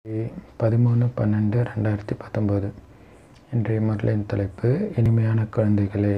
பதிமூணு பன்னெண்டு ரெண்டாயிரத்தி பத்தொம்போது இன்றைய முரளின் தலைப்பு இனிமையான குழந்தைகளே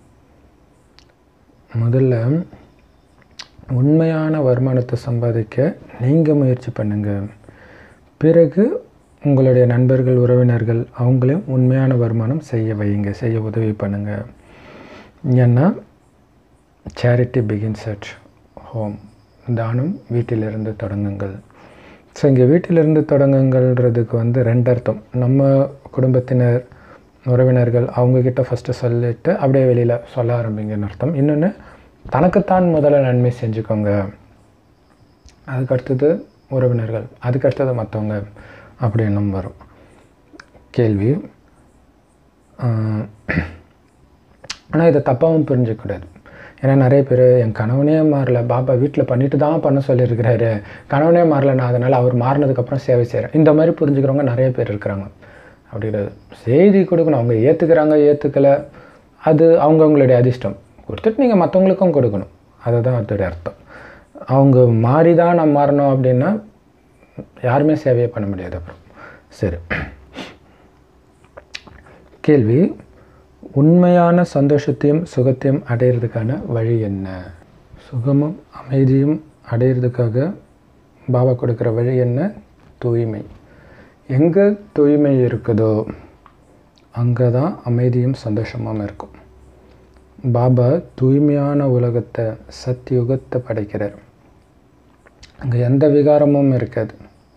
முதல்ல உண்மையான வருமானத்தை சம்பாதிக்க நீங்கள் முயற்சி பண்ணுங்கள் பிறகு உங்களுடைய நண்பர்கள் உறவினர்கள் அவங்களையும் உண்மையான வருமானம் செய்ய வையுங்க செய்ய உதவி பண்ணுங்கள் ஏன்னா சேரிட்டி பிகின்ஸ் அட் ஹோம் தானம் வீட்டிலிருந்து தொடங்குங்கள் ஸோ இங்கே வீட்டிலிருந்து தொடங்குங்கள்ன்றதுக்கு வந்து ரெண்டு அர்த்தம் நம்ம குடும்பத்தினர் உறவினர்கள் அவங்கக்கிட்ட ஃபஸ்ட்டு சொல்லிட்டு அப்படியே வெளியில் சொல்ல ஆரம்பிங்கன்னு அர்த்தம் இன்னொன்று தனக்குத்தான் முதல்ல நன்மை செஞ்சுக்கோங்க அதுக்கு அடுத்தது உறவினர்கள் அதுக்கு அடுத்தது மற்றவங்க அப்படின்னும் வரும் கேள்வி ஆனால் இதை தப்பாகவும் புரிஞ்சிக்கூடாது ஏன்னா நிறைய பேர் என் கணவனே மாறல பாபா வீட்டில் பண்ணிட்டு தான் பண்ண சொல்லியிருக்கிறாரு கணவனே மாறல நான் அதனால் அவர் மாறினதுக்கப்புறம் சேவை செய்கிறேன் இந்த மாதிரி புரிஞ்சுக்கிறவங்க நிறைய பேர் இருக்கிறாங்க அப்படி கிடையாது செய்தி கொடுக்கணும் அவங்க ஏற்றுக்கிறாங்க ஏற்றுக்கலை அது அவங்கவுங்களுடைய அதிர்ஷ்டம் கொடுத்துட்டு நீங்கள் மற்றவங்களுக்கும் கொடுக்கணும் அதுதான் அதோடைய அர்த்தம் அவங்க மாறி தான் நான் மாறணும் அப்படின்னா யாருமே சேவையே பண்ண முடியாது அப்புறம் சரி கேள்வி உண்மையான சந்தோஷத்தையும் சுகத்தையும் அடையிறதுக்கான வழி என்ன சுகமும் அமைதியும் அடையிறதுக்காக பாபா கொடுக்குற வழி என்ன தூய்மை எங்கே தூய்மை இருக்குதோ அங்கே தான் அமைதியும் சந்தோஷமும் இருக்கும் பாபா தூய்மையான உலகத்தை சத்தியுகத்தை படைக்கிறார் அங்கே எந்த விகாரமும் இருக்காது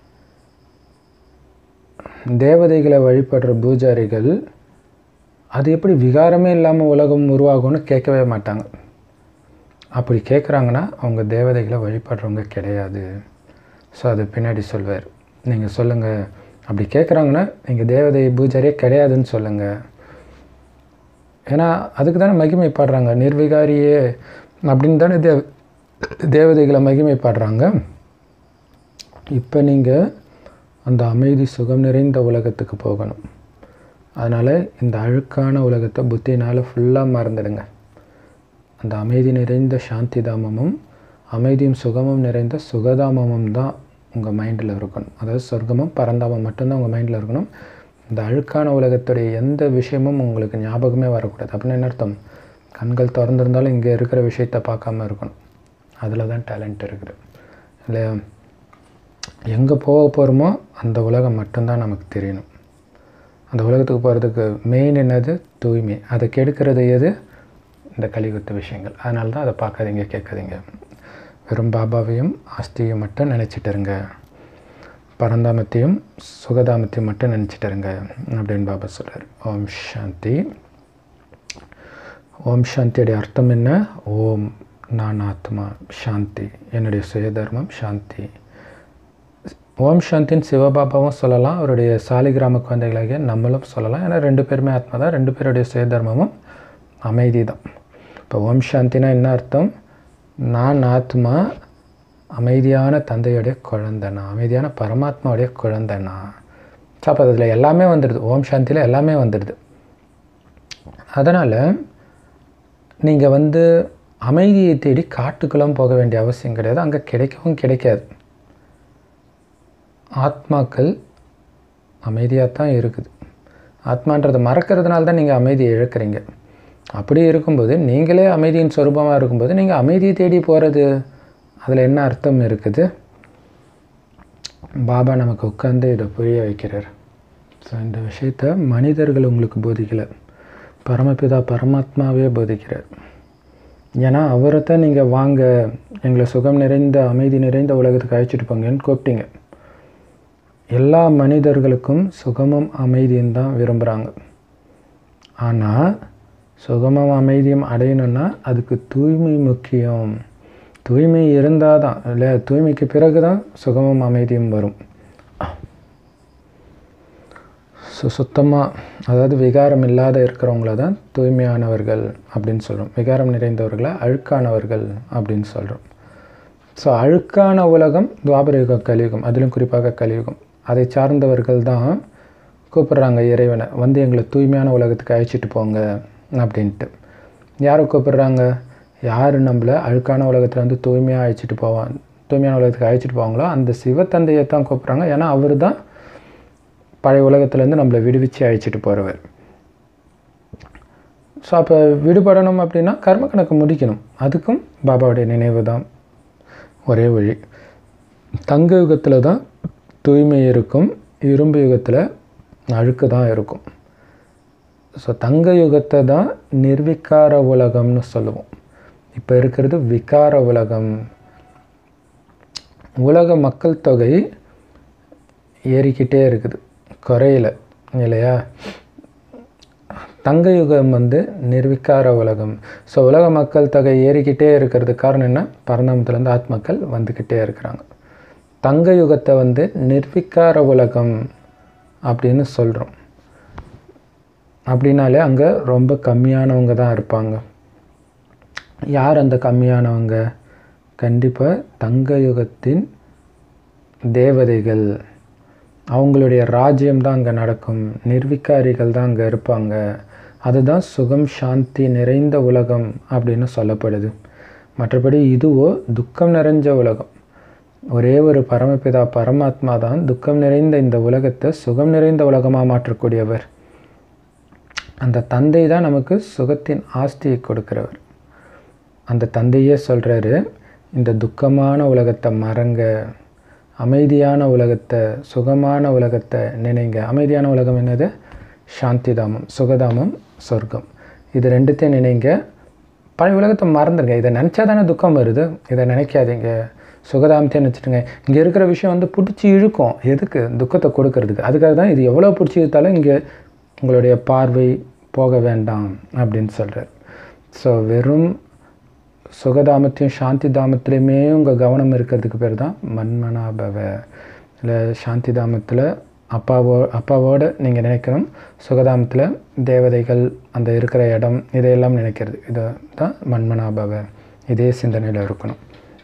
தேவதைகளை வழிபடுற பூஜாரிகள் அது எப்படி விகாரமே இல்லாமல் உலகம் உருவாகும்னு கேட்கவே மாட்டாங்க அப்படி கேட்குறாங்கன்னா அவங்க தேவதைகளை வழிபடுறவங்க கிடையாது ஸோ அது பின்னாடி சொல்வார் நீங்கள் சொல்லுங்கள் அப்படி கேட்குறாங்கன்னா நீங்கள் தேவதை பூஜாரியே கிடையாதுன்னு சொல்லுங்கள் ஏன்னா அதுக்கு தானே மகிமை பாடுறாங்க நிர்விகாரியே அப்படின்னு தானே தேவ தேவதைகளை மகிமை பாடுறாங்க இப்போ நீங்கள் அந்த அமைதி சுகம் நிறைந்த உலகத்துக்கு போகணும் அதனால் இந்த அழுக்கான உலகத்தை புத்தினால் ஃபுல்லாக மறந்துடுங்க அந்த அமைதி நிறைந்த சாந்தி தாமமும் அமைதியும் சுகமும் நிறைந்த சுகதாமமும் தான் உங்கள் மைண்டில் இருக்கணும் அதாவது சொர்க்கமும் பரந்தாமம் மட்டும்தான் உங்கள் மைண்டில் இருக்கணும் இந்த அழுக்கான உலகத்துடைய எந்த விஷயமும் உங்களுக்கு ஞாபகமே வரக்கூடாது அப்படின்னு என்ன அர்த்தம் கண்கள் திறந்திருந்தாலும் இங்கே இருக்கிற விஷயத்தை பார்க்காம இருக்கணும் அதில் தான் டேலண்ட் இருக்குது இல்லையா எங்கே போக போகிறோமோ அந்த உலகம் மட்டும்தான் நமக்கு தெரியணும் அந்த உலகத்துக்கு போகிறதுக்கு மெயின் என்னது தூய்மை அதை கெடுக்கிறது எது இந்த கலிகுத்த விஷயங்கள் அதனால தான் அதை பார்க்காதீங்க கேட்காதீங்க வெறும் பாபாவையும் ஆஸ்தியும் மட்டும் நினச்சிட்டு இருங்க பரந்தாமத்தையும் சுகதாமத்தையும் மட்டும் நினச்சிட்டு இருங்க அப்படின்னு பாபா சொல்கிறார் ஓம் சாந்தி ஓம் சாந்தியுடைய அர்த்தம் என்ன ஓம் நான் ஆத்மா சாந்தி என்னுடைய சுயதர்மம் சாந்தி ஓம் சாந்தின் சிவபாபாவும் சொல்லலாம் அவருடைய சாலிகிராம குழந்தைகளாகிய நம்மளும் சொல்லலாம் ஏன்னா ரெண்டு பேருமே ஆத்மா தான் ரெண்டு பேருடைய சுயதர்மமும் அமைதி தான் இப்போ ஓம் சாந்தினா என்ன அர்த்தம் நான் ஆத்மா அமைதியான தந்தையுடைய குழந்தைனா அமைதியான பரமாத்மாவுடைய குழந்தைனா ஸோ அப்போ அதில் எல்லாமே வந்துடுது ஓம் சாந்தியில் எல்லாமே வந்துடுது அதனால் நீங்கள் வந்து அமைதியை தேடி காட்டுக்கெல்லாம் போக வேண்டிய அவசியம் கிடையாது அங்கே கிடைக்கவும் கிடைக்காது ஆத்மாக்கள் அமைதியாக தான் இருக்குது ஆத்மான்றதை மறக்கிறதுனால தான் நீங்கள் அமைதியை இழக்கிறீங்க அப்படி இருக்கும்போது நீங்களே அமைதியின் சொரூபமாக இருக்கும்போது நீங்கள் அமைதியை தேடி போகிறது அதில் என்ன அர்த்தம் இருக்குது பாபா நமக்கு உட்காந்து இதை புரிய வைக்கிறார் ஸோ இந்த விஷயத்த மனிதர்கள் உங்களுக்கு போதிக்கலை பரமபிதா பரமாத்மாவே போதிக்கிறார் ஏன்னா அவரை தான் நீங்கள் வாங்க எங்களை சுகம் நிறைந்த அமைதி நிறைந்த உலகத்துக்கு அழைச்சிட்டு போங்கன்னு கூப்பிட்டீங்க எல்லா மனிதர்களுக்கும் சுகமும் அமைதியும் தான் விரும்புகிறாங்க ஆனால் சுகமும் அமைதியும் அடையணும்னா அதுக்கு தூய்மை முக்கியம் தூய்மை இருந்தால் தான் இல்லை தூய்மைக்கு பிறகு தான் சுகமும் அமைதியும் வரும் சு சுத்தமாக அதாவது விகாரம் இல்லாத இருக்கிறவங்கள தான் தூய்மையானவர்கள் அப்படின்னு சொல்கிறோம் விகாரம் நிறைந்தவர்களை அழுக்கானவர்கள் அப்படின்னு சொல்கிறோம் ஸோ அழுக்கான உலகம் துவாபரயுகம் கலியுகம் அதிலும் குறிப்பாக கலியுகம் அதை சார்ந்தவர்கள் தான் கூப்பிட்றாங்க இறைவனை வந்து எங்களை தூய்மையான உலகத்துக்கு அழைச்சிட்டு போங்க அப்படின்ட்டு யாரை கூப்பிட்றாங்க யார் நம்மளை அழுக்கான உலகத்தில் வந்து தூய்மையாக அழைச்சிட்டு போவான் தூய்மையான உலகத்துக்கு அழைச்சிட்டு போவாங்களோ அந்த சிவத்தந்தையை தான் கூப்பிட்றாங்க ஏன்னா அவர் தான் பழைய உலகத்துலேருந்து நம்மளை விடுவிச்சு அழைச்சிட்டு போகிறவர் ஸோ அப்போ விடுபடணும் அப்படின்னா கர்ம கணக்கு முடிக்கணும் அதுக்கும் பாபாவுடைய நினைவு தான் ஒரே வழி தங்க யுகத்தில் தான் தூய்மை இருக்கும் இரும்பு யுகத்தில் அழுக்கு தான் இருக்கும் ஸோ தங்க யுகத்தை தான் நிர்விகார உலகம்னு சொல்லுவோம் இப்போ இருக்கிறது விகார உலகம் உலக மக்கள் தொகை ஏறிக்கிட்டே இருக்குது குறையல இல்லையா தங்க யுகம் வந்து நிர்விகார உலகம் ஸோ உலக மக்கள் தொகை ஏறிக்கிட்டே இருக்கிறது காரணம் என்ன பரந்தாமத்துலேருந்து ஆத்மக்கள் வந்துக்கிட்டே இருக்கிறாங்க தங்க யுகத்தை வந்து நிர்விகார உலகம் அப்படின்னு சொல்கிறோம் அப்படின்னாலே அங்கே ரொம்ப கம்மியானவங்க தான் இருப்பாங்க யார் அந்த கம்மியானவங்க கண்டிப்பாக தங்க யுகத்தின் தேவதைகள் அவங்களுடைய ராஜ்யம் தான் அங்கே நடக்கும் நிர்விகாரிகள் தான் அங்கே இருப்பாங்க அதுதான் சுகம் சாந்தி நிறைந்த உலகம் அப்படின்னு சொல்லப்படுது மற்றபடி இதுவோ துக்கம் நிறைஞ்ச உலகம் ஒரே ஒரு பரமபிதா பரமாத்மா தான் துக்கம் நிறைந்த இந்த உலகத்தை சுகம் நிறைந்த உலகமாக மாற்றக்கூடியவர் அந்த தந்தை தான் நமக்கு சுகத்தின் ஆஸ்தியை கொடுக்கிறவர் அந்த தந்தையே சொல்கிறாரு இந்த துக்கமான உலகத்தை மறங்க அமைதியான உலகத்தை சுகமான உலகத்தை நினைங்க அமைதியான உலகம் என்னது சாந்திதாமம் சுகதாமம் சொர்க்கம் இது ரெண்டுத்தையும் நினைங்க பழைய உலகத்தை மறந்துடுங்க இதை நினச்சா தானே துக்கம் வருது இதை நினைக்காதீங்க சுகதாமத்தையும் நினச்சிட்டுங்க இங்கே இருக்கிற விஷயம் வந்து பிடிச்சி இழுக்கும் எதுக்கு துக்கத்தை கொடுக்கறதுக்கு அதுக்காக தான் இது எவ்வளோ பிடிச்சி இழுத்தாலும் இங்கே உங்களுடைய பார்வை போக வேண்டாம் அப்படின்னு சொல்கிறார் ஸோ வெறும் சுகதாமத்தையும் சாந்தி தாமத்திலையுமே உங்கள் கவனம் இருக்கிறதுக்கு பேர் தான் மன்மனாபவ இல்லை சாந்தி தாமத்தில் அப்பாவோ அப்பாவோட நீங்கள் நினைக்கணும் சுகதாமத்தில் தேவதைகள் அந்த இருக்கிற இடம் இதையெல்லாம் நினைக்கிறது இதை தான் மன்மனாபவ இதே சிந்தனையில் இருக்கணும்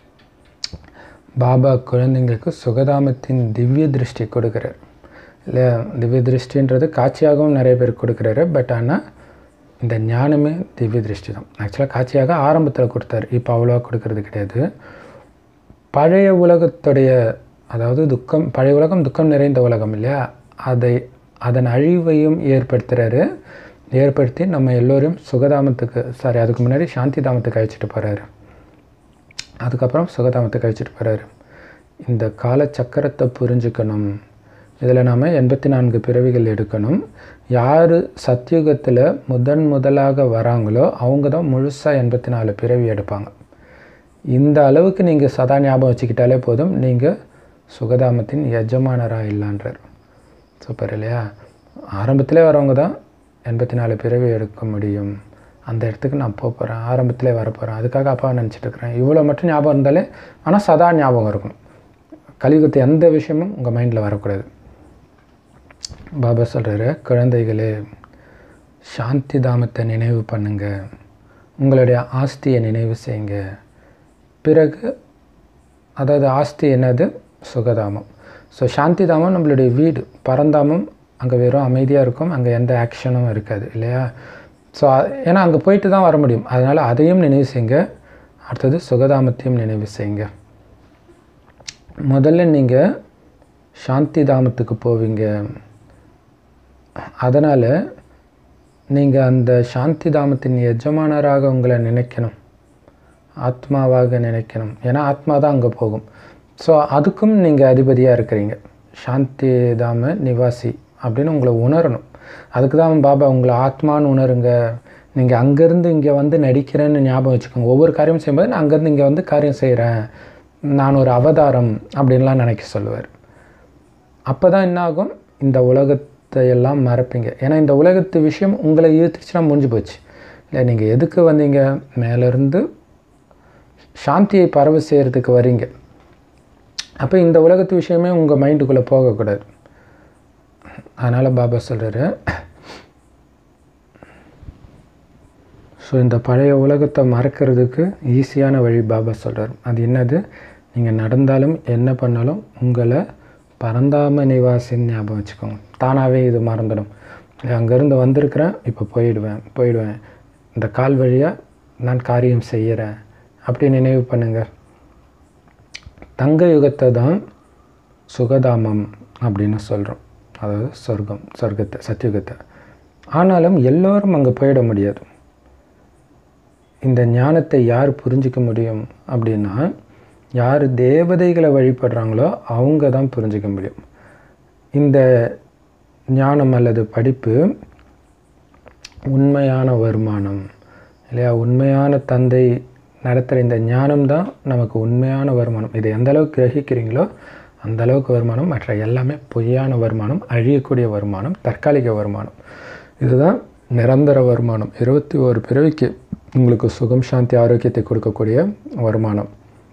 பாபா குழந்தைங்களுக்கு சுகதாமத்தின் திவ்ய திருஷ்டி கொடுக்குறார் இல்லை திவ்ய திருஷ்டின்றது காட்சியாகவும் நிறைய பேர் கொடுக்குறாரு பட் ஆனால் இந்த ஞானமே திவ்ய திருஷ்டி தான் ஆக்சுவலாக காட்சியாக ஆரம்பத்தில் கொடுத்தாரு இப்போ அவ்வளோவா கொடுக்கறது கிடையாது பழைய உலகத்துடைய அதாவது துக்கம் பழைய உலகம் துக்கம் நிறைந்த உலகம் இல்லையா அதை அதன் அழிவையும் ஏற்படுத்துகிறாரு ஏற்படுத்தி நம்ம எல்லோரும் சுகதாமத்துக்கு சாரி அதுக்கு முன்னாடி சாந்தி தாமத்துக்கு அழைச்சிட்டு போகிறாரு அதுக்கப்புறம் சுகதாமத்துக்கு அழைச்சிட்டு போகிறாரு இந்த கால சக்கரத்தை புரிஞ்சுக்கணும் இதில் நாம் எண்பத்தி நான்கு பிறவிகள் எடுக்கணும் யார் சத்யுகத்தில் முதன் முதலாக வராங்களோ அவங்க தான் முழுசாக எண்பத்தி நாலு பிறவி எடுப்பாங்க இந்த அளவுக்கு நீங்கள் சதா ஞாபகம் வச்சுக்கிட்டாலே போதும் நீங்கள் சுகதாமத்தின் எஜமானராக இல்லான்றார் சூப்பர் இல்லையா ஆரம்பத்திலே வரவங்க தான் எண்பத்தி நாலு பிறவி எடுக்க முடியும் அந்த இடத்துக்கு நான் போக போகிறேன் ஆரம்பத்திலே வரப்போகிறேன் அதுக்காக அப்பா நினச்சிட்டு இருக்கிறேன் இவ்வளோ மட்டும் ஞாபகம் இருந்தாலே ஆனால் சதா ஞாபகம் இருக்கணும் கலியுகத்தை எந்த விஷயமும் உங்கள் மைண்டில் வரக்கூடாது பாபா சொல்கிறாரு குழந்தைகளே சாந்தி தாமத்தை நினைவு பண்ணுங்க உங்களுடைய ஆஸ்தியை நினைவு செய்யுங்க பிறகு அதாவது ஆஸ்தி என்னது சுகதாமம் ஸோ சாந்தி தாமம் நம்மளுடைய வீடு பரந்தாமம் அங்கே வெறும் அமைதியாக இருக்கும் அங்கே எந்த ஆக்ஷனும் இருக்காது இல்லையா ஸோ ஏன்னா அங்கே போயிட்டு தான் வர முடியும் அதனால் அதையும் நினைவு செய்யுங்க அடுத்தது சுகதாமத்தையும் நினைவு செய்யுங்க முதல்ல நீங்கள் சாந்தி தாமத்துக்கு போவீங்க அதனால் நீங்கள் அந்த சாந்தி தாமத்தின் எஜமானராக உங்களை நினைக்கணும் ஆத்மாவாக நினைக்கணும் ஏன்னா ஆத்மா தான் அங்கே போகும் ஸோ அதுக்கும் நீங்கள் அதிபதியாக இருக்கிறீங்க சாந்தி தாம நிவாசி அப்படின்னு உங்களை உணரணும் அதுக்கு தான் பாபா உங்களை ஆத்மான்னு உணருங்க நீங்கள் அங்கேருந்து இங்கே வந்து நடிக்கிறேன்னு ஞாபகம் வச்சுக்கோங்க ஒவ்வொரு காரியமும் செய்யும்போது நான் அங்கேருந்து இங்கே வந்து காரியம் செய்கிறேன் நான் ஒரு அவதாரம் அப்படின்லாம் நினைக்க சொல்லுவார் அப்போ தான் என்ன ஆகும் இந்த உலகத்தை எல்லாம் மறப்பீங்க ஏன்னா இந்த உலகத்து விஷயம் உங்களை ஈர்த்துச்சுன்னா முடிஞ்சு போச்சு இல்லை நீங்கள் எதுக்கு வந்தீங்க மேலேருந்து சாந்தியை பரவ செய்கிறதுக்கு வரீங்க அப்போ இந்த உலகத்து விஷயமே உங்கள் மைண்டுக்குள்ளே போகக்கூடாது அதனால் பாபா சொல்கிறாரு ஸோ இந்த பழைய உலகத்தை மறக்கிறதுக்கு ஈஸியான வழி பாபா சொல்கிறார் அது என்னது நீங்கள் நடந்தாலும் என்ன பண்ணாலும் உங்களை பரந்தாம நிவாசின்னு ஞாபகம் வச்சுக்கோங்க தானாகவே இது மறந்துடும் அங்கேருந்து வந்திருக்கிறேன் இப்போ போயிடுவேன் போயிடுவேன் இந்த கால் வழியாக நான் காரியம் செய்கிறேன் அப்படி நினைவு பண்ணுங்கள் தங்க யுகத்தை தான் சுகதாமம் அப்படின்னு சொல்கிறோம் அதாவது சொர்க்கம் சொர்க்கத்தை சத்தியுகத்தை ஆனாலும் எல்லோரும் அங்கே போயிட முடியாது இந்த ஞானத்தை யார் புரிஞ்சிக்க முடியும் அப்படின்னா யார் தேவதைகளை வழிபடுறாங்களோ அவங்க தான் புரிஞ்சிக்க முடியும் இந்த ஞானம் அல்லது படிப்பு உண்மையான வருமானம் இல்லையா உண்மையான தந்தை நடத்துகிற இந்த ஞானம் தான் நமக்கு உண்மையான வருமானம் இதை எந்த அளவுக்கு கிரகிக்கிறீங்களோ அந்த அளவுக்கு வருமானம் மற்ற எல்லாமே பொய்யான வருமானம் அழியக்கூடிய வருமானம் தற்காலிக வருமானம் இதுதான் நிரந்தர வருமானம் இருபத்தி ஒரு பிறவிக்கு உங்களுக்கு சுகம் சாந்தி ஆரோக்கியத்தை கொடுக்கக்கூடிய வருமானம்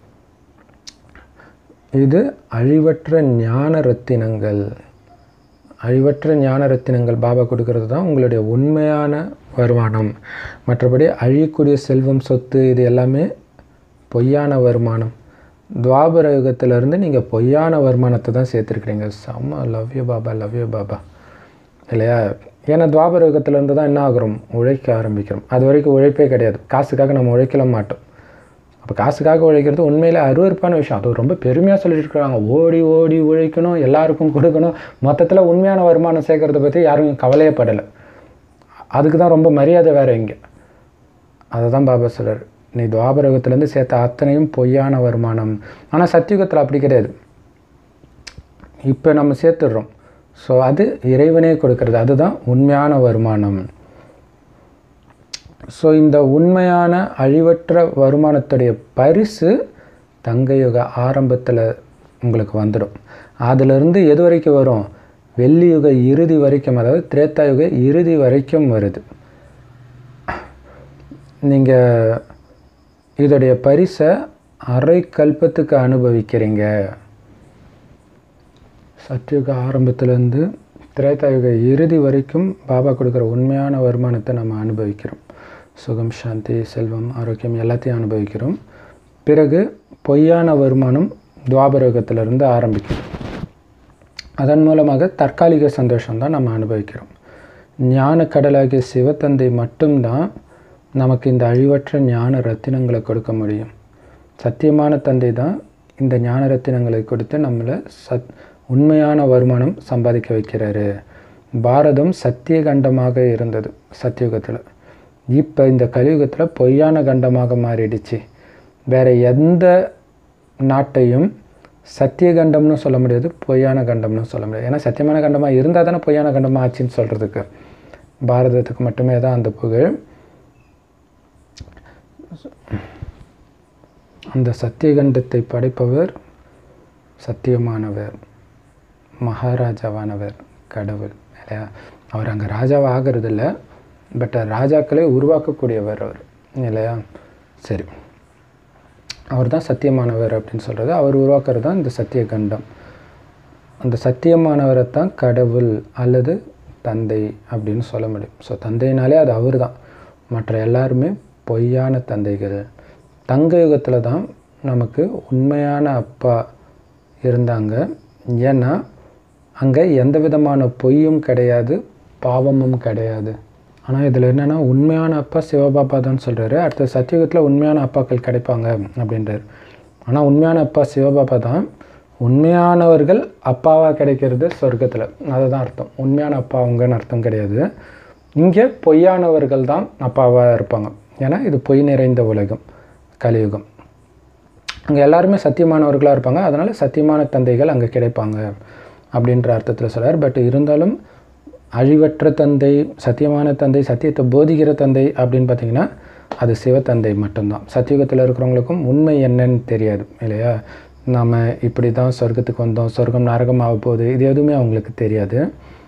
இது அழிவற்ற ஞான ரத்தினங்கள் அழிவற்ற ஞான ரத்தினங்கள் பாபா கொடுக்கறது தான் உங்களுடைய உண்மையான வருமானம் மற்றபடி அழியக்கூடிய செல்வம் சொத்து இது எல்லாமே பொய்யான வருமானம் துவாபர யுகத்திலேருந்து நீங்கள் பொய்யான வருமானத்தை தான் சேர்த்துருக்குறீங்க செம்ம love you Baba love you Baba இல்லையா ஏன்னா துவாபர யுகத்திலேருந்து தான் என்ன ஆகுறோம் உழைக்க ஆரம்பிக்கிறோம் அது வரைக்கும் உழைப்பே கிடையாது காசுக்காக நம்ம உழைக்கல மாட்டோம் அப்போ காசுக்காக உழைக்கிறது உண்மையில் அருவருப்பான விஷயம் அது ரொம்ப பெருமையாக சொல்லிட்டு இருக்கிறாங்க ஓடி ஓடி உழைக்கணும் எல்லாருக்கும் கொடுக்கணும் மொத்தத்தில் உண்மையான வருமானம் சேர்க்கறத பற்றி யாரும் கவலையே படலை அதுக்கு தான் ரொம்ப மரியாதை வேறு இங்கே அதை தான் பாபா சொல்கிறார் நீ துவாபரகத்துலேருந்து சேர்த்த அத்தனையும் பொய்யான வருமானம் ஆனால் சத்தியுகத்தில் அப்படி கிடையாது இப்போ நம்ம சேர்த்துடுறோம் ஸோ அது இறைவனே கொடுக்கறது அதுதான் உண்மையான வருமானம் ஸோ இந்த உண்மையான அழிவற்ற வருமானத்துடைய பரிசு தங்கயுக ஆரம்பத்தில் உங்களுக்கு வந்துடும் அதிலிருந்து எது வரைக்கும் வரும் வெள்ளியுக இறுதி வரைக்கும் அதாவது திரேத்தாயுக இறுதி வரைக்கும் வருது நீங்கள் இதோடைய பரிசை அரை கல்பத்துக்கு அனுபவிக்கிறீங்க சத்தியுக ஆரம்பத்துலேருந்து திரேதாயுக இறுதி வரைக்கும் பாபா கொடுக்குற உண்மையான வருமானத்தை நம்ம அனுபவிக்கிறோம் சுகம் சாந்தி செல்வம் ஆரோக்கியம் எல்லாத்தையும் அனுபவிக்கிறோம் பிறகு பொய்யான வருமானம் துவாபரகத்திலிருந்து ஆரம்பிக்கும் அதன் மூலமாக தற்காலிக சந்தோஷம் தான் நம்ம அனுபவிக்கிறோம் ஞான கடலாகிய சிவத்தந்தை மட்டும்தான் நமக்கு இந்த அழிவற்ற ஞான ரத்தினங்களை கொடுக்க முடியும் சத்தியமான தந்தை தான் இந்த ஞான ரத்தினங்களை கொடுத்து நம்மளை சத் உண்மையான வருமானம் சம்பாதிக்க வைக்கிறாரு பாரதம் சத்திய கண்டமாக இருந்தது சத்தியுகத்தில் இப்போ இந்த கலியுகத்தில் பொய்யான கண்டமாக மாறிடுச்சு வேறு எந்த நாட்டையும் சத்திய கண்டம்னு சொல்ல முடியாது பொய்யான கண்டம்னு சொல்ல முடியாது ஏன்னா சத்தியமான கண்டமாக இருந்தால் தானே பொய்யான கண்டமாக ஆச்சுன்னு சொல்கிறதுக்கு பாரதத்துக்கு மட்டுமே தான் அந்த புகழ் அந்த சத்தியகண்டத்தை படைப்பவர் சத்தியமானவர் மகாராஜாவானவர் கடவுள் இல்லையா அவர் அங்கே ராஜாவாக ஆகிறது இல்லை பட் ராஜாக்களை உருவாக்கக்கூடியவர் அவர் இல்லையா சரி அவர் தான் சத்தியமானவர் அப்படின்னு சொல்கிறது அவர் உருவாக்குறது தான் இந்த சத்திய கண்டம் அந்த சத்தியமானவரை தான் கடவுள் அல்லது தந்தை அப்படின்னு சொல்ல முடியும் ஸோ தந்தைனாலே அது அவர் தான் மற்ற எல்லாருமே பொய்யான தந்தைகள் தங்க யுகத்தில் தான் நமக்கு உண்மையான அப்பா இருந்தாங்க ஏன்னா அங்கே எந்த விதமான பொய்யும் கிடையாது பாவமும் கிடையாது ஆனால் இதில் என்னென்னா உண்மையான அப்பா சிவபாபா தான் சொல்கிறாரு அடுத்த சத்தியுகத்தில் உண்மையான அப்பாக்கள் கிடைப்பாங்க அப்படின்றார் ஆனால் உண்மையான அப்பா சிவபாபா தான் உண்மையானவர்கள் அப்பாவாக கிடைக்கிறது சொர்க்கத்தில் அதுதான் அர்த்தம் உண்மையான அப்பா அவங்கன்னு அர்த்தம் கிடையாது இங்கே பொய்யானவர்கள் தான் அப்பாவாக இருப்பாங்க ஏன்னா இது பொய் நிறைந்த உலகம் கலியுகம் அங்கே எல்லாருமே சத்தியமானவர்களாக இருப்பாங்க அதனால் சத்தியமான தந்தைகள் அங்கே கிடைப்பாங்க அப்படின்ற அர்த்தத்தில் சொல்கிறார் பட் இருந்தாலும் அழிவற்ற தந்தை சத்தியமான தந்தை சத்தியத்தை போதிக்கிற தந்தை அப்படின்னு பார்த்தீங்கன்னா அது சிவத்தந்தை மட்டும்தான் சத்தியுகத்தில் இருக்கிறவங்களுக்கும் உண்மை என்னன்னு தெரியாது இல்லையா நாம் இப்படி தான் சொர்க்கத்துக்கு வந்தோம் சொர்க்கம் நரகம் ஆக போகுது இது எதுவுமே அவங்களுக்கு தெரியாது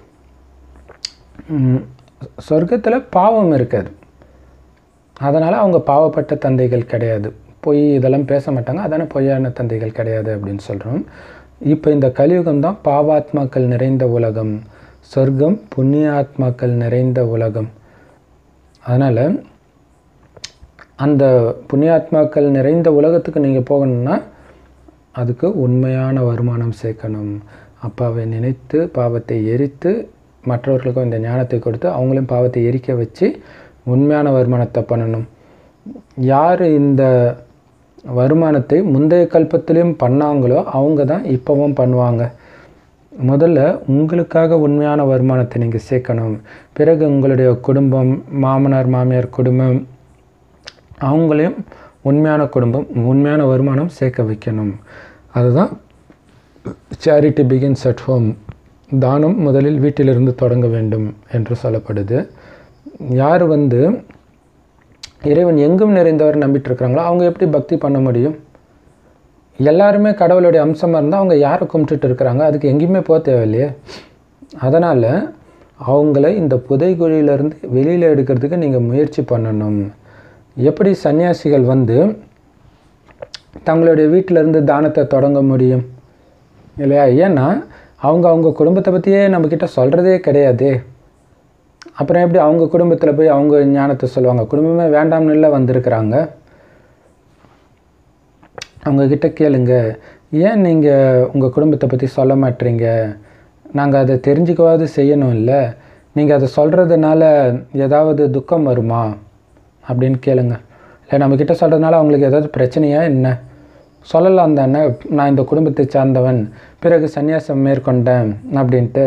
சொர்க்கத்தில் பாவம் இருக்காது அதனால் அவங்க பாவப்பட்ட தந்தைகள் கிடையாது பொய் இதெல்லாம் பேச மாட்டாங்க அதான பொய்யான தந்தைகள் கிடையாது அப்படின்னு சொல்கிறோம் இப்போ இந்த கலியுகம் தான் பாவாத்மாக்கள் நிறைந்த உலகம் சொர்க்கம் புண்ணிய ஆத்மாக்கள் நிறைந்த உலகம் அதனால் அந்த புண்ணியாத்மாக்கள் நிறைந்த உலகத்துக்கு நீங்கள் போகணும்னா அதுக்கு உண்மையான வருமானம் சேர்க்கணும் அப்பாவை நினைத்து பாவத்தை எரித்து மற்றவர்களுக்கும் இந்த ஞானத்தை கொடுத்து அவங்களையும் பாவத்தை எரிக்க வச்சு உண்மையான வருமானத்தை பண்ணணும் யார் இந்த வருமானத்தை முந்தைய கல்பத்திலையும் பண்ணாங்களோ அவங்க தான் இப்போவும் பண்ணுவாங்க முதல்ல உங்களுக்காக உண்மையான வருமானத்தை நீங்கள் சேர்க்கணும் பிறகு உங்களுடைய குடும்பம் மாமனார் மாமியார் குடும்பம் அவங்களையும் உண்மையான குடும்பம் உண்மையான வருமானம் சேர்க்க வைக்கணும் அதுதான் சேரிட்டி பிகின்ஸ் அட் ஹோம் தானம் முதலில் வீட்டிலிருந்து தொடங்க வேண்டும் என்று சொல்லப்படுது யார் வந்து இறைவன் எங்கும் நிறைந்தவர் நம்பிட்டு இருக்கிறாங்களோ அவங்க எப்படி பக்தி பண்ண முடியும் எல்லாருமே கடவுளுடைய அம்சமாக இருந்தால் அவங்க யாரை கும்பிட்டுட்டு இருக்கிறாங்க அதுக்கு எங்கேயுமே போக தேவையில்லையே அதனால் அவங்கள இந்த புதைகுழியிலேருந்து வெளியில் எடுக்கிறதுக்கு நீங்கள் முயற்சி பண்ணணும் எப்படி சன்னியாசிகள் வந்து தங்களுடைய வீட்டிலேருந்து தானத்தை தொடங்க முடியும் இல்லையா ஏன்னா அவங்க அவங்க குடும்பத்தை பற்றியே நம்மக்கிட்ட சொல்கிறதே கிடையாதே அப்புறம் எப்படி அவங்க குடும்பத்தில் போய் அவங்க ஞானத்தை சொல்லுவாங்க குடும்பமே வேண்டாம்னு இல்லை வந்திருக்கிறாங்க அவங்கக்கிட்ட கேளுங்க ஏன் நீங்கள் உங்கள் குடும்பத்தை பற்றி சொல்ல மாட்டீங்க நாங்கள் அதை தெரிஞ்சுக்கவாது செய்யணும் இல்லை நீங்கள் அதை சொல்கிறதுனால ஏதாவது துக்கம் வருமா அப்படின்னு கேளுங்க இல்லை நம்மக்கிட்ட சொல்கிறதுனால அவங்களுக்கு ஏதாவது பிரச்சனையா என்ன சொல்லலாம் தானே நான் இந்த குடும்பத்தை சார்ந்தவன் பிறகு சன்னியாசம் மேற்கொண்டேன் அப்படின்ட்டு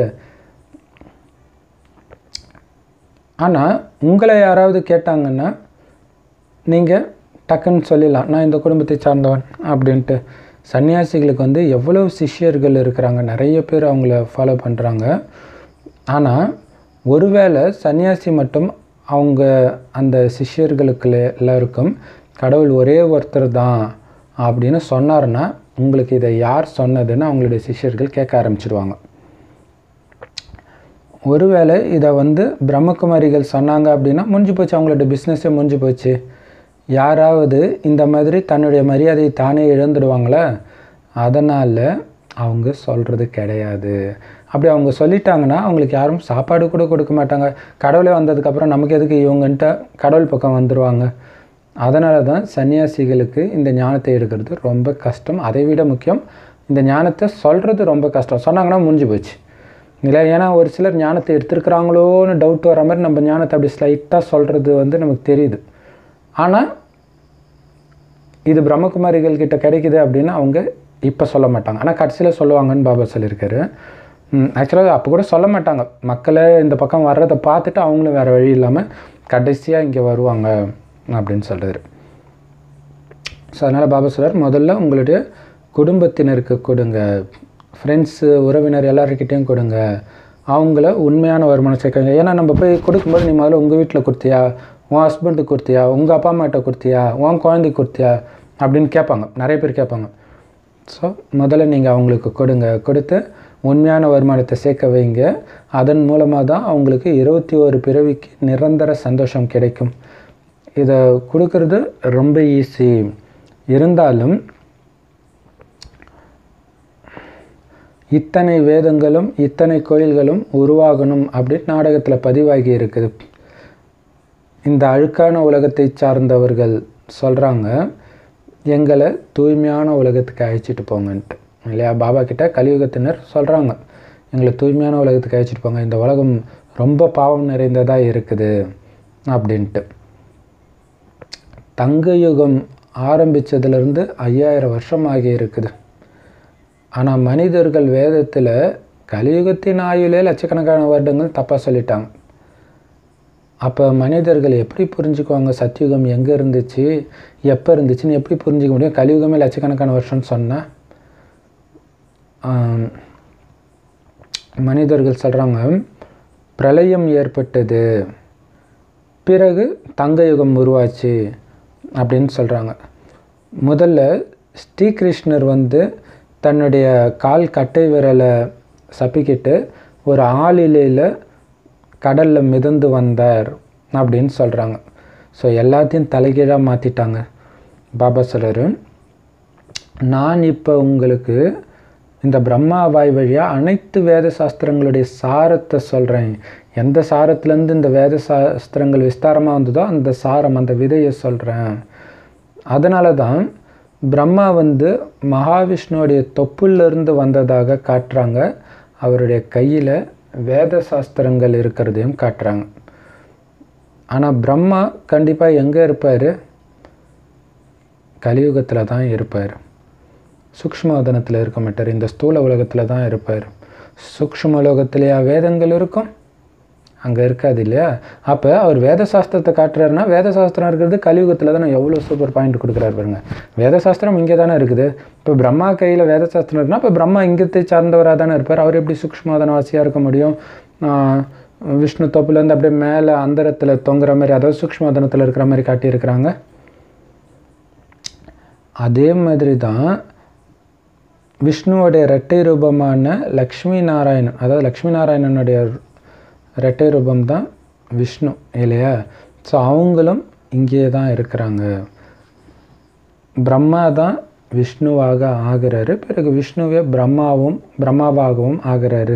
ஆனால் உங்களை யாராவது கேட்டாங்கன்னா நீங்கள் டக்குன்னு சொல்லிடலாம் நான் இந்த குடும்பத்தை சார்ந்தவன் அப்படின்ட்டு சன்னியாசிகளுக்கு வந்து எவ்வளோ சிஷ்யர்கள் இருக்கிறாங்க நிறைய பேர் அவங்கள ஃபாலோ பண்ணுறாங்க ஆனால் ஒருவேளை சன்னியாசி மட்டும் அவங்க அந்த சிஷ்யர்களுக்குள்ள எல்லாருக்கும் கடவுள் ஒரே ஒருத்தர் தான் அப்படின்னு சொன்னார்னா உங்களுக்கு இதை யார் சொன்னதுன்னு அவங்களுடைய சிஷ்யர்கள் கேட்க ஆரம்பிச்சிடுவாங்க ஒருவேளை இதை வந்து பிரம்மகுமாரிகள் சொன்னாங்க அப்படின்னா முடிஞ்சு போச்சு அவங்களோட பிஸ்னஸே முடிஞ்சு போச்சு யாராவது இந்த மாதிரி தன்னுடைய மரியாதையை தானே இழந்துடுவாங்களே அதனால் அவங்க சொல்கிறது கிடையாது அப்படி அவங்க சொல்லிட்டாங்கன்னா அவங்களுக்கு யாரும் சாப்பாடு கூட கொடுக்க மாட்டாங்க கடவுளே வந்ததுக்கப்புறம் நமக்கு எதுக்கு இவங்கன்ட்ட கடவுள் பக்கம் வந்துடுவாங்க அதனால தான் சன்னியாசிகளுக்கு இந்த ஞானத்தை எடுக்கிறது ரொம்ப கஷ்டம் அதை விட முக்கியம் இந்த ஞானத்தை சொல்கிறது ரொம்ப கஷ்டம் சொன்னாங்கன்னா முடிஞ்சு போச்சு இல்லை ஏன்னா ஒரு சிலர் ஞானத்தை எடுத்திருக்கிறாங்களோன்னு டவுட் வர மாதிரி நம்ம ஞானத்தை அப்படி ஸ்லைட்டாக சொல்கிறது வந்து நமக்கு தெரியுது ஆனால் இது பிரம்மகுமாரிகள் கிட்ட கிடைக்குது அப்படின்னா அவங்க இப்போ சொல்ல மாட்டாங்க ஆனால் கடைசியில் சொல்லுவாங்கன்னு பாபா சொல்லியிருக்காரு ஆக்சுவலாக அப்போ கூட சொல்ல மாட்டாங்க மக்களை இந்த பக்கம் வர்றதை பார்த்துட்டு அவங்களும் வேறு வழி இல்லாமல் கடைசியாக இங்கே வருவாங்க அப்படின்னு சொல்கிறாரு ஸோ அதனால் பாபா சொல்கிறார் முதல்ல உங்களுடைய குடும்பத்தினருக்கு கொடுங்க ஃப்ரெண்ட்ஸு உறவினர் எல்லாருக்கிட்டேயும் கொடுங்க அவங்கள உண்மையான வருமானம் சேர்க்குங்க ஏன்னா நம்ம போய் கொடுக்கும்போது நீ முதல்ல உங்கள் வீட்டில் கொடுத்தியா உன் ஹஸ்பண்டுக்கு கொடுத்தியா உங்கள் அப்பா அம்மாட்ட கொடுத்தியா உன் குழந்தைக்கு கொடுத்தியா அப்படின்னு கேட்பாங்க நிறைய பேர் கேட்பாங்க ஸோ முதல்ல நீங்கள் அவங்களுக்கு கொடுங்க கொடுத்து உண்மையான வருமானத்தை சேர்க்க வைங்க அதன் மூலமாக தான் அவங்களுக்கு இருபத்தி ஒரு பிறவிக்கு நிரந்தர சந்தோஷம் கிடைக்கும் இதை கொடுக்கறது ரொம்ப ஈஸி இருந்தாலும் இத்தனை வேதங்களும் இத்தனை கோயில்களும் உருவாகணும் அப்படின்னு நாடகத்தில் பதிவாகி இருக்குது இந்த அழுக்கான உலகத்தை சார்ந்தவர்கள் சொல்கிறாங்க எங்களை தூய்மையான உலகத்துக்கு அழைச்சிட்டு போங்கன்ட்டு இல்லையா பாபா கிட்ட கலியுகத்தினர் சொல்கிறாங்க எங்களை தூய்மையான உலகத்துக்கு அழைச்சிட்டு போங்க இந்த உலகம் ரொம்ப பாவம் நிறைந்ததாக இருக்குது அப்படின்ட்டு தங்க யுகம் ஆரம்பித்ததுலேருந்து ஐயாயிரம் வருஷம் ஆகி இருக்குது ஆனால் மனிதர்கள் வேதத்தில் கலியுகத்தின் ஆயுளே லட்சக்கணக்கான வருடங்கள் தப்பாக சொல்லிட்டாங்க அப்போ மனிதர்கள் எப்படி புரிஞ்சுக்குவாங்க சத்தியுகம் எங்கே இருந்துச்சு எப்போ இருந்துச்சுன்னு எப்படி புரிஞ்சிக்க முடியும் கலியுகமே லட்சக்கணக்கான வருஷம்னு சொன்னால் மனிதர்கள் சொல்கிறாங்க பிரளயம் ஏற்பட்டது பிறகு தங்க யுகம் உருவாச்சு அப்படின்னு சொல்கிறாங்க முதல்ல ஸ்ரீகிருஷ்ணர் வந்து தன்னுடைய கால் கட்டை விரலை சப்பிக்கிட்டு ஒரு ஆளிலையில் கடலில் மிதந்து வந்தார் அப்படின்னு சொல்கிறாங்க ஸோ எல்லாத்தையும் தலைகீழாக மாற்றிட்டாங்க பாபா சொல்கிறாரு நான் இப்போ உங்களுக்கு இந்த பிரம்மா வாய் வழியாக அனைத்து வேத சாஸ்திரங்களுடைய சாரத்தை சொல்கிறேன் எந்த சாரத்துலேருந்து இந்த வேத சாஸ்திரங்கள் விஸ்தாரமாக வந்ததோ அந்த சாரம் அந்த விதையை சொல்கிறேன் அதனால தான் பிரம்மா வந்து மகாவிஷ்ணுவோடைய தொப்புலேருந்து வந்ததாக காட்டுறாங்க அவருடைய கையில் வேத சாஸ்திரங்கள் இருக்கிறதையும் காட்டுறாங்க ஆனால் பிரம்மா கண்டிப்பாக எங்கே இருப்பார் கலியுகத்தில் தான் இருப்பார் சூக்ஷ்மவதனத்தில் இருக்க மாட்டார் இந்த ஸ்தூல உலகத்தில் தான் இருப்பார் சூக்ஷ்ம லோகத்திலேயா வேதங்கள் இருக்கும் அங்கே இருக்காது இல்லையா அப்போ அவர் வேத சாஸ்திரத்தை காட்டுறாருன்னா வேத சாஸ்திரம் இருக்கிறது கலியுகத்தில் தானே எவ்வளோ சூப்பர் பாயிண்ட் கொடுக்குறாரு பாருங்க வேத சாஸ்திரம் இங்கே தானே இருக்குது இப்போ பிரம்மா கையில் வேத சாஸ்திரம் இருக்குன்னா இப்போ பிரம்மா இங்கத்தை சார்ந்தவராக தானே இருப்பார் அவர் எப்படி சூக்ஷ்மதனவாசியாக இருக்க முடியும் ஆஹ் விஷ்ணு தொப்புலேருந்து அப்படியே மேலே அந்தரத்தில் தொங்குற மாதிரி அதாவது சூக்ஷ்மதனத்தில் இருக்கிற மாதிரி காட்டியிருக்கிறாங்க அதே மாதிரி தான் விஷ்ணுவோடைய இரட்டை ரூபமான லக்ஷ்மி நாராயணன் அதாவது லக்ஷ்மி நாராயணனுடைய இரட்டை ரூபம் தான் விஷ்ணு இல்லையா ஸோ அவங்களும் இங்கே தான் இருக்கிறாங்க பிரம்மா தான் விஷ்ணுவாக ஆகிறாரு பிறகு விஷ்ணுவே பிரம்மாவும் பிரம்மாவாகவும் ஆகிறாரு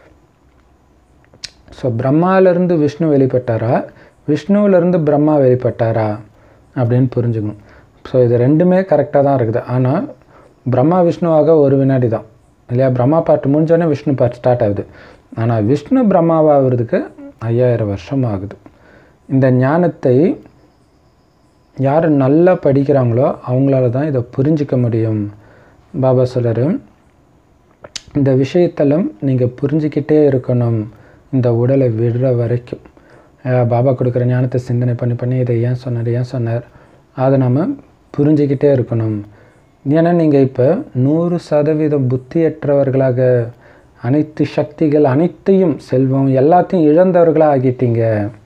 ஸோ பிரம்மாவிலேருந்து விஷ்ணு வெளிப்பட்டாரா விஷ்ணுவிலேருந்து பிரம்மா வெளிப்பட்டாரா அப்படின்னு புரிஞ்சுக்கணும் ஸோ இது ரெண்டுமே கரெக்டாக தான் இருக்குது ஆனால் பிரம்மா விஷ்ணுவாக ஒரு வினாடி தான் இல்லையா பிரம்மா பாட்டு முடிஞ்சோடனே விஷ்ணு பாட்டு ஸ்டார்ட் ஆகுது ஆனால் விஷ்ணு பிரம்மாவாகிறதுக்கு ஐயாயிரம் வருஷம் ஆகுது இந்த ஞானத்தை யார் நல்லா படிக்கிறாங்களோ அவங்களால தான் இதை புரிஞ்சிக்க முடியும் பாபா சொல்கிறாரு இந்த விஷயத்தெல்லாம் நீங்கள் புரிஞ்சிக்கிட்டே இருக்கணும் இந்த உடலை விடுற வரைக்கும் அஹ் பாபா கொடுக்குற ஞானத்தை சிந்தனை பண்ணி பண்ணி இதை ஏன் சொன்னார் ஏன் சொன்னார் அதை நம்ம புரிஞ்சிக்கிட்டே இருக்கணும் ஏன்னா நீங்கள் இப்போ நூறு சதவீதம் புத்தியற்றவர்களாக அனைத்து சக்திகள் அனைத்தையும் செல்வம் எல்லாத்தையும் இழந்தவர்களாக ஆகிட்டீங்க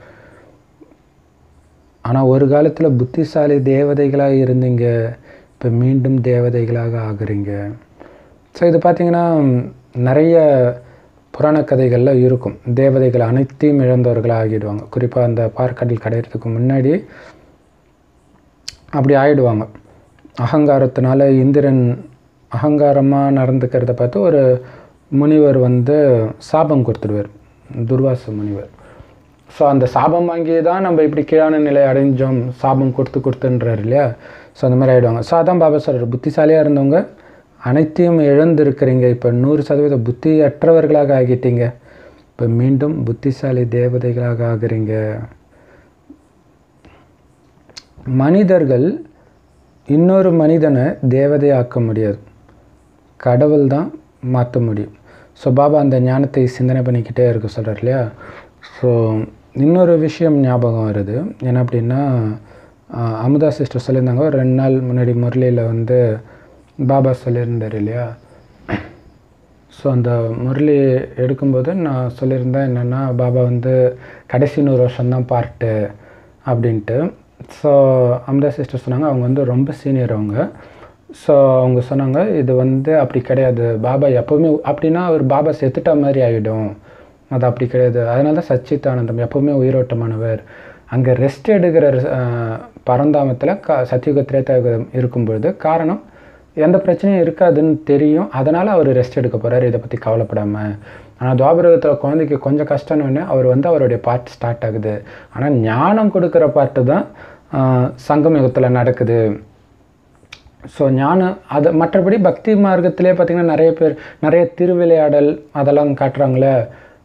ஆனால் ஒரு காலத்தில் புத்திசாலி தேவதைகளாக இருந்தீங்க இப்போ மீண்டும் தேவதைகளாக ஆகுறீங்க ஸோ இது பார்த்தீங்கன்னா நிறைய புராண கதைகளில் இருக்கும் தேவதைகள் அனைத்தையும் இழந்தவர்களாக ஆகிடுவாங்க குறிப்பாக அந்த பார்க்கடல் கடையிறதுக்கு முன்னாடி அப்படி ஆயிடுவாங்க அகங்காரத்தினால இந்திரன் அகங்காரமாக நடந்துக்கிறத பார்த்து ஒரு முனிவர் வந்து சாபம் கொடுத்துடுவார் துர்வாச முனிவர் ஸோ அந்த சாபம் வாங்கி தான் நம்ம இப்படி கீழான நிலை அடைஞ்சோம் சாபம் கொடுத்து கொடுத்துன்றார் இல்லையா ஸோ அந்த மாதிரி ஆகிடுவாங்க ஸோ அதான் பாபா சொல்கிறார் புத்திசாலியாக இருந்தவங்க அனைத்தையும் இழந்திருக்கிறீங்க இப்போ நூறு சதவீத புத்தியற்றவர்களாக ஆகிட்டீங்க இப்போ மீண்டும் புத்திசாலி தேவதைகளாக ஆகுறீங்க மனிதர்கள் இன்னொரு மனிதனை தேவதையாக்க முடியாது கடவுள் தான் மாற்ற முடியும் ஸோ பாபா அந்த ஞானத்தை சிந்தனை பண்ணிக்கிட்டே இருக்க சொல்கிறார் இல்லையா ஸோ இன்னொரு விஷயம் ஞாபகம் வருது என்ன அப்படின்னா ஆஹ், அமுதா சிஸ்டர் சொல்லியிருந்தாங்க ஒரு ரெண்டு நாள் முன்னாடி முரளியில் வந்து பாபா சொல்லியிருந்தார் இல்லையா ஸோ அந்த முரளி எடுக்கும்போது நான் சொல்லியிருந்தேன் என்னென்னா பாபா வந்து கடைசி நூறு வருஷம்தான் பார்ட்டு அப்படின்ட்டு ஸோ அமுதா சிஸ்டர் சொன்னாங்க அவங்க வந்து ரொம்ப சீனியர் அவங்க ஸோ அவங்க சொன்னாங்க இது வந்து அப்படி கிடையாது பாபா எப்போவுமே அப்படின்னா அவர் பாபா செத்துட்ட மாதிரி ஆகிடும் அது அப்படி கிடையாது அதனால தான் சச்சித்தானந்தம் எப்போவுமே உயிரோட்டமானவர் அங்கே ரெஸ்ட் எடுக்கிற அஹ், பரந்தாமத்தில் க சத்தியுக திரேதாயுகம் இருக்கும்பொழுது காரணம் எந்த பிரச்சனையும் இருக்காதுன்னு தெரியும் அதனால் அவர் ரெஸ்ட் எடுக்க போகிறார் இதை பற்றி கவலைப்படாமல் ஆனால் துவாபரகத்தில் குழந்தைக்கு கொஞ்சம் கஷ்டம்னு அவர் வந்து அவருடைய பார்ட் ஸ்டார்ட் ஆகுது ஆனால் ஞானம் கொடுக்குற பார்ட்டு தான் ஆஹ், சங்கம் யுகத்தில் நடக்குது ஸோ ஞானம் அது மற்றபடி பக்தி மார்க்கத்திலே பார்த்திங்கன்னா நிறைய பேர் நிறைய திருவிளையாடல் அதெல்லாம் காட்டுறாங்களே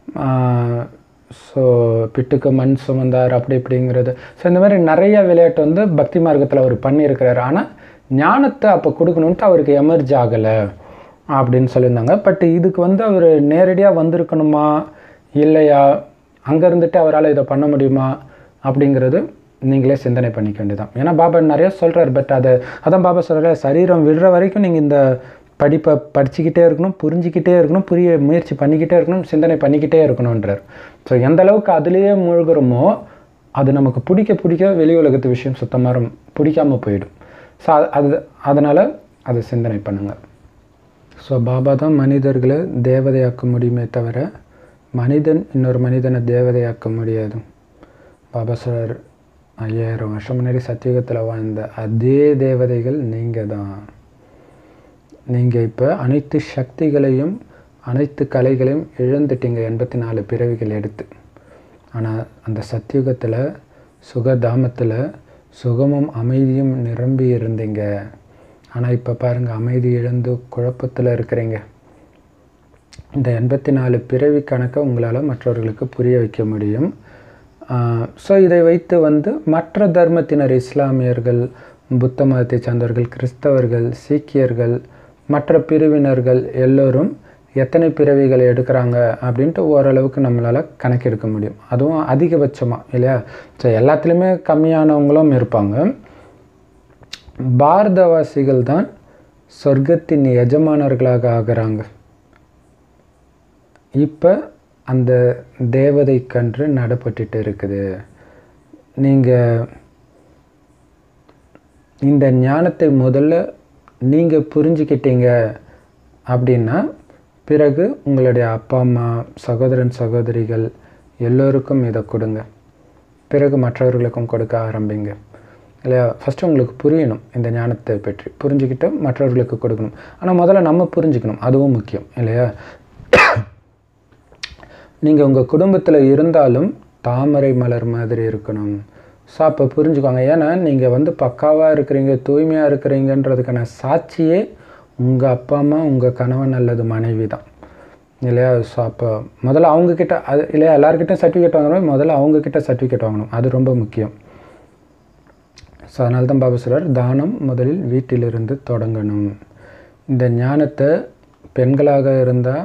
ஸோ பிட்டுக்கு மண் சுமந்தார் அப்படி இப்படிங்கிறது ஸோ இந்த மாதிரி நிறைய விளையாட்டு வந்து பக்தி மார்க்கத்தில் அவர் பண்ணியிருக்கிறாரு ஆனால் ஞானத்தை அப்போ கொடுக்கணுன்ட்டு அவருக்கு எமர்ஜ் ஆகலை அப்படின்னு சொல்லியிருந்தாங்க பட் இதுக்கு வந்து அவர் நேரடியாக வந்திருக்கணுமா இல்லையா அங்கே இருந்துட்டு அவரால் இதை பண்ண முடியுமா அப்படிங்கிறது நீங்களே சிந்தனை பண்ணிக்க வேண்டியதான் ஏன்னா பாபா நிறைய சொல்கிறார் பட் அதை அதான் பாபா சொல்கிறார் சரீரம் விடுற வரைக்கும் நீங்கள் இந்த படிப்பை படிச்சுக்கிட்டே இருக்கணும் புரிஞ்சிக்கிட்டே இருக்கணும் புரிய முயற்சி பண்ணிக்கிட்டே இருக்கணும் சிந்தனை பண்ணிக்கிட்டே இருக்கணுன்றார் ஸோ எந்த அளவுக்கு அதுலேயே மூழ்கிறோமோ அது நமக்கு பிடிக்க பிடிக்க வெளி உலகத்து விஷயம் சுத்தமாக பிடிக்காம போயிடும் ஸோ அது அதனால் அதை சிந்தனை பண்ணுங்கள் ஸோ பாபா தான் மனிதர்களை தேவதையாக்க முடியுமே தவிர மனிதன் இன்னொரு மனிதனை தேவதையாக்க முடியாது பாபா சார் ஐயாயிரம் வருஷம் முன்னாடி சத்தியுகத்தில் வாழ்ந்த அதே தேவதைகள் நீங்கள் தான் நீங்கள் இப்போ அனைத்து சக்திகளையும் அனைத்து கலைகளையும் இழந்துட்டீங்க எண்பத்தி நாலு பிறவிகள் எடுத்து ஆனால் அந்த சத்தியுகத்தில் சுகதாமத்தில் சுகமும் அமைதியும் நிரம்பி இருந்தீங்க ஆனால் இப்போ பாருங்கள் அமைதி இழந்து குழப்பத்தில் இருக்கிறீங்க இந்த எண்பத்தி நாலு பிறவி கணக்கை உங்களால் மற்றவர்களுக்கு புரிய வைக்க முடியும் ஸோ இதை வைத்து வந்து மற்ற தர்மத்தினர் இஸ்லாமியர்கள் புத்த மதத்தை சார்ந்தவர்கள் கிறிஸ்தவர்கள் சீக்கியர்கள் மற்ற பிரிவினர்கள் எல்லோரும் எத்தனை பிறவிகள் எடுக்கிறாங்க அப்படின்ட்டு ஓரளவுக்கு நம்மளால் கணக்கெடுக்க முடியும் அதுவும் அதிகபட்சமாக இல்லையா ஸோ எல்லாத்துலேயுமே கம்மியானவங்களும் இருப்பாங்க பாரதவாசிகள் தான் சொர்க்கத்தின் எஜமானர்களாக ஆகிறாங்க இப்போ அந்த தேவதை கன்று நடப்பட்டுட்டு இருக்குது நீங்கள் இந்த ஞானத்தை முதல்ல நீங்கள் புரிஞ்சுக்கிட்டீங்க அப்படின்னா பிறகு உங்களுடைய அப்பா அம்மா சகோதரன் சகோதரிகள் எல்லோருக்கும் இதை கொடுங்க பிறகு மற்றவர்களுக்கும் கொடுக்க ஆரம்பிங்க இல்லையா ஃபஸ்ட்டு உங்களுக்கு புரியணும் இந்த ஞானத்தை பற்றி புரிஞ்சுக்கிட்டு மற்றவர்களுக்கு கொடுக்கணும் ஆனால் முதல்ல நம்ம புரிஞ்சுக்கணும் அதுவும் முக்கியம் இல்லையா நீங்கள் உங்கள் குடும்பத்தில் இருந்தாலும் தாமரை மலர் மாதிரி இருக்கணும் ஸோ அப்போ புரிஞ்சுக்கோங்க ஏன்னா நீங்கள் வந்து பக்காவாக இருக்கிறீங்க தூய்மையாக இருக்கிறீங்கன்றதுக்கான சாட்சியே உங்கள் அப்பா அம்மா உங்கள் கணவன் அல்லது மனைவி தான் இல்லையா ஸோ அப்போ முதல்ல அவங்கக்கிட்ட அது இல்லையா எல்லாருக்கிட்டையும் சர்டிஃபிகேட் வாங்கணும் முதல்ல அவங்கக்கிட்ட சர்டிஃபிகேட் வாங்கணும் அது ரொம்ப முக்கியம் ஸோ அதனால தான் பாபா சொல்கிறார் தானம் முதலில் வீட்டிலிருந்து தொடங்கணும் இந்த ஞானத்தை பெண்களாக இருந்தால்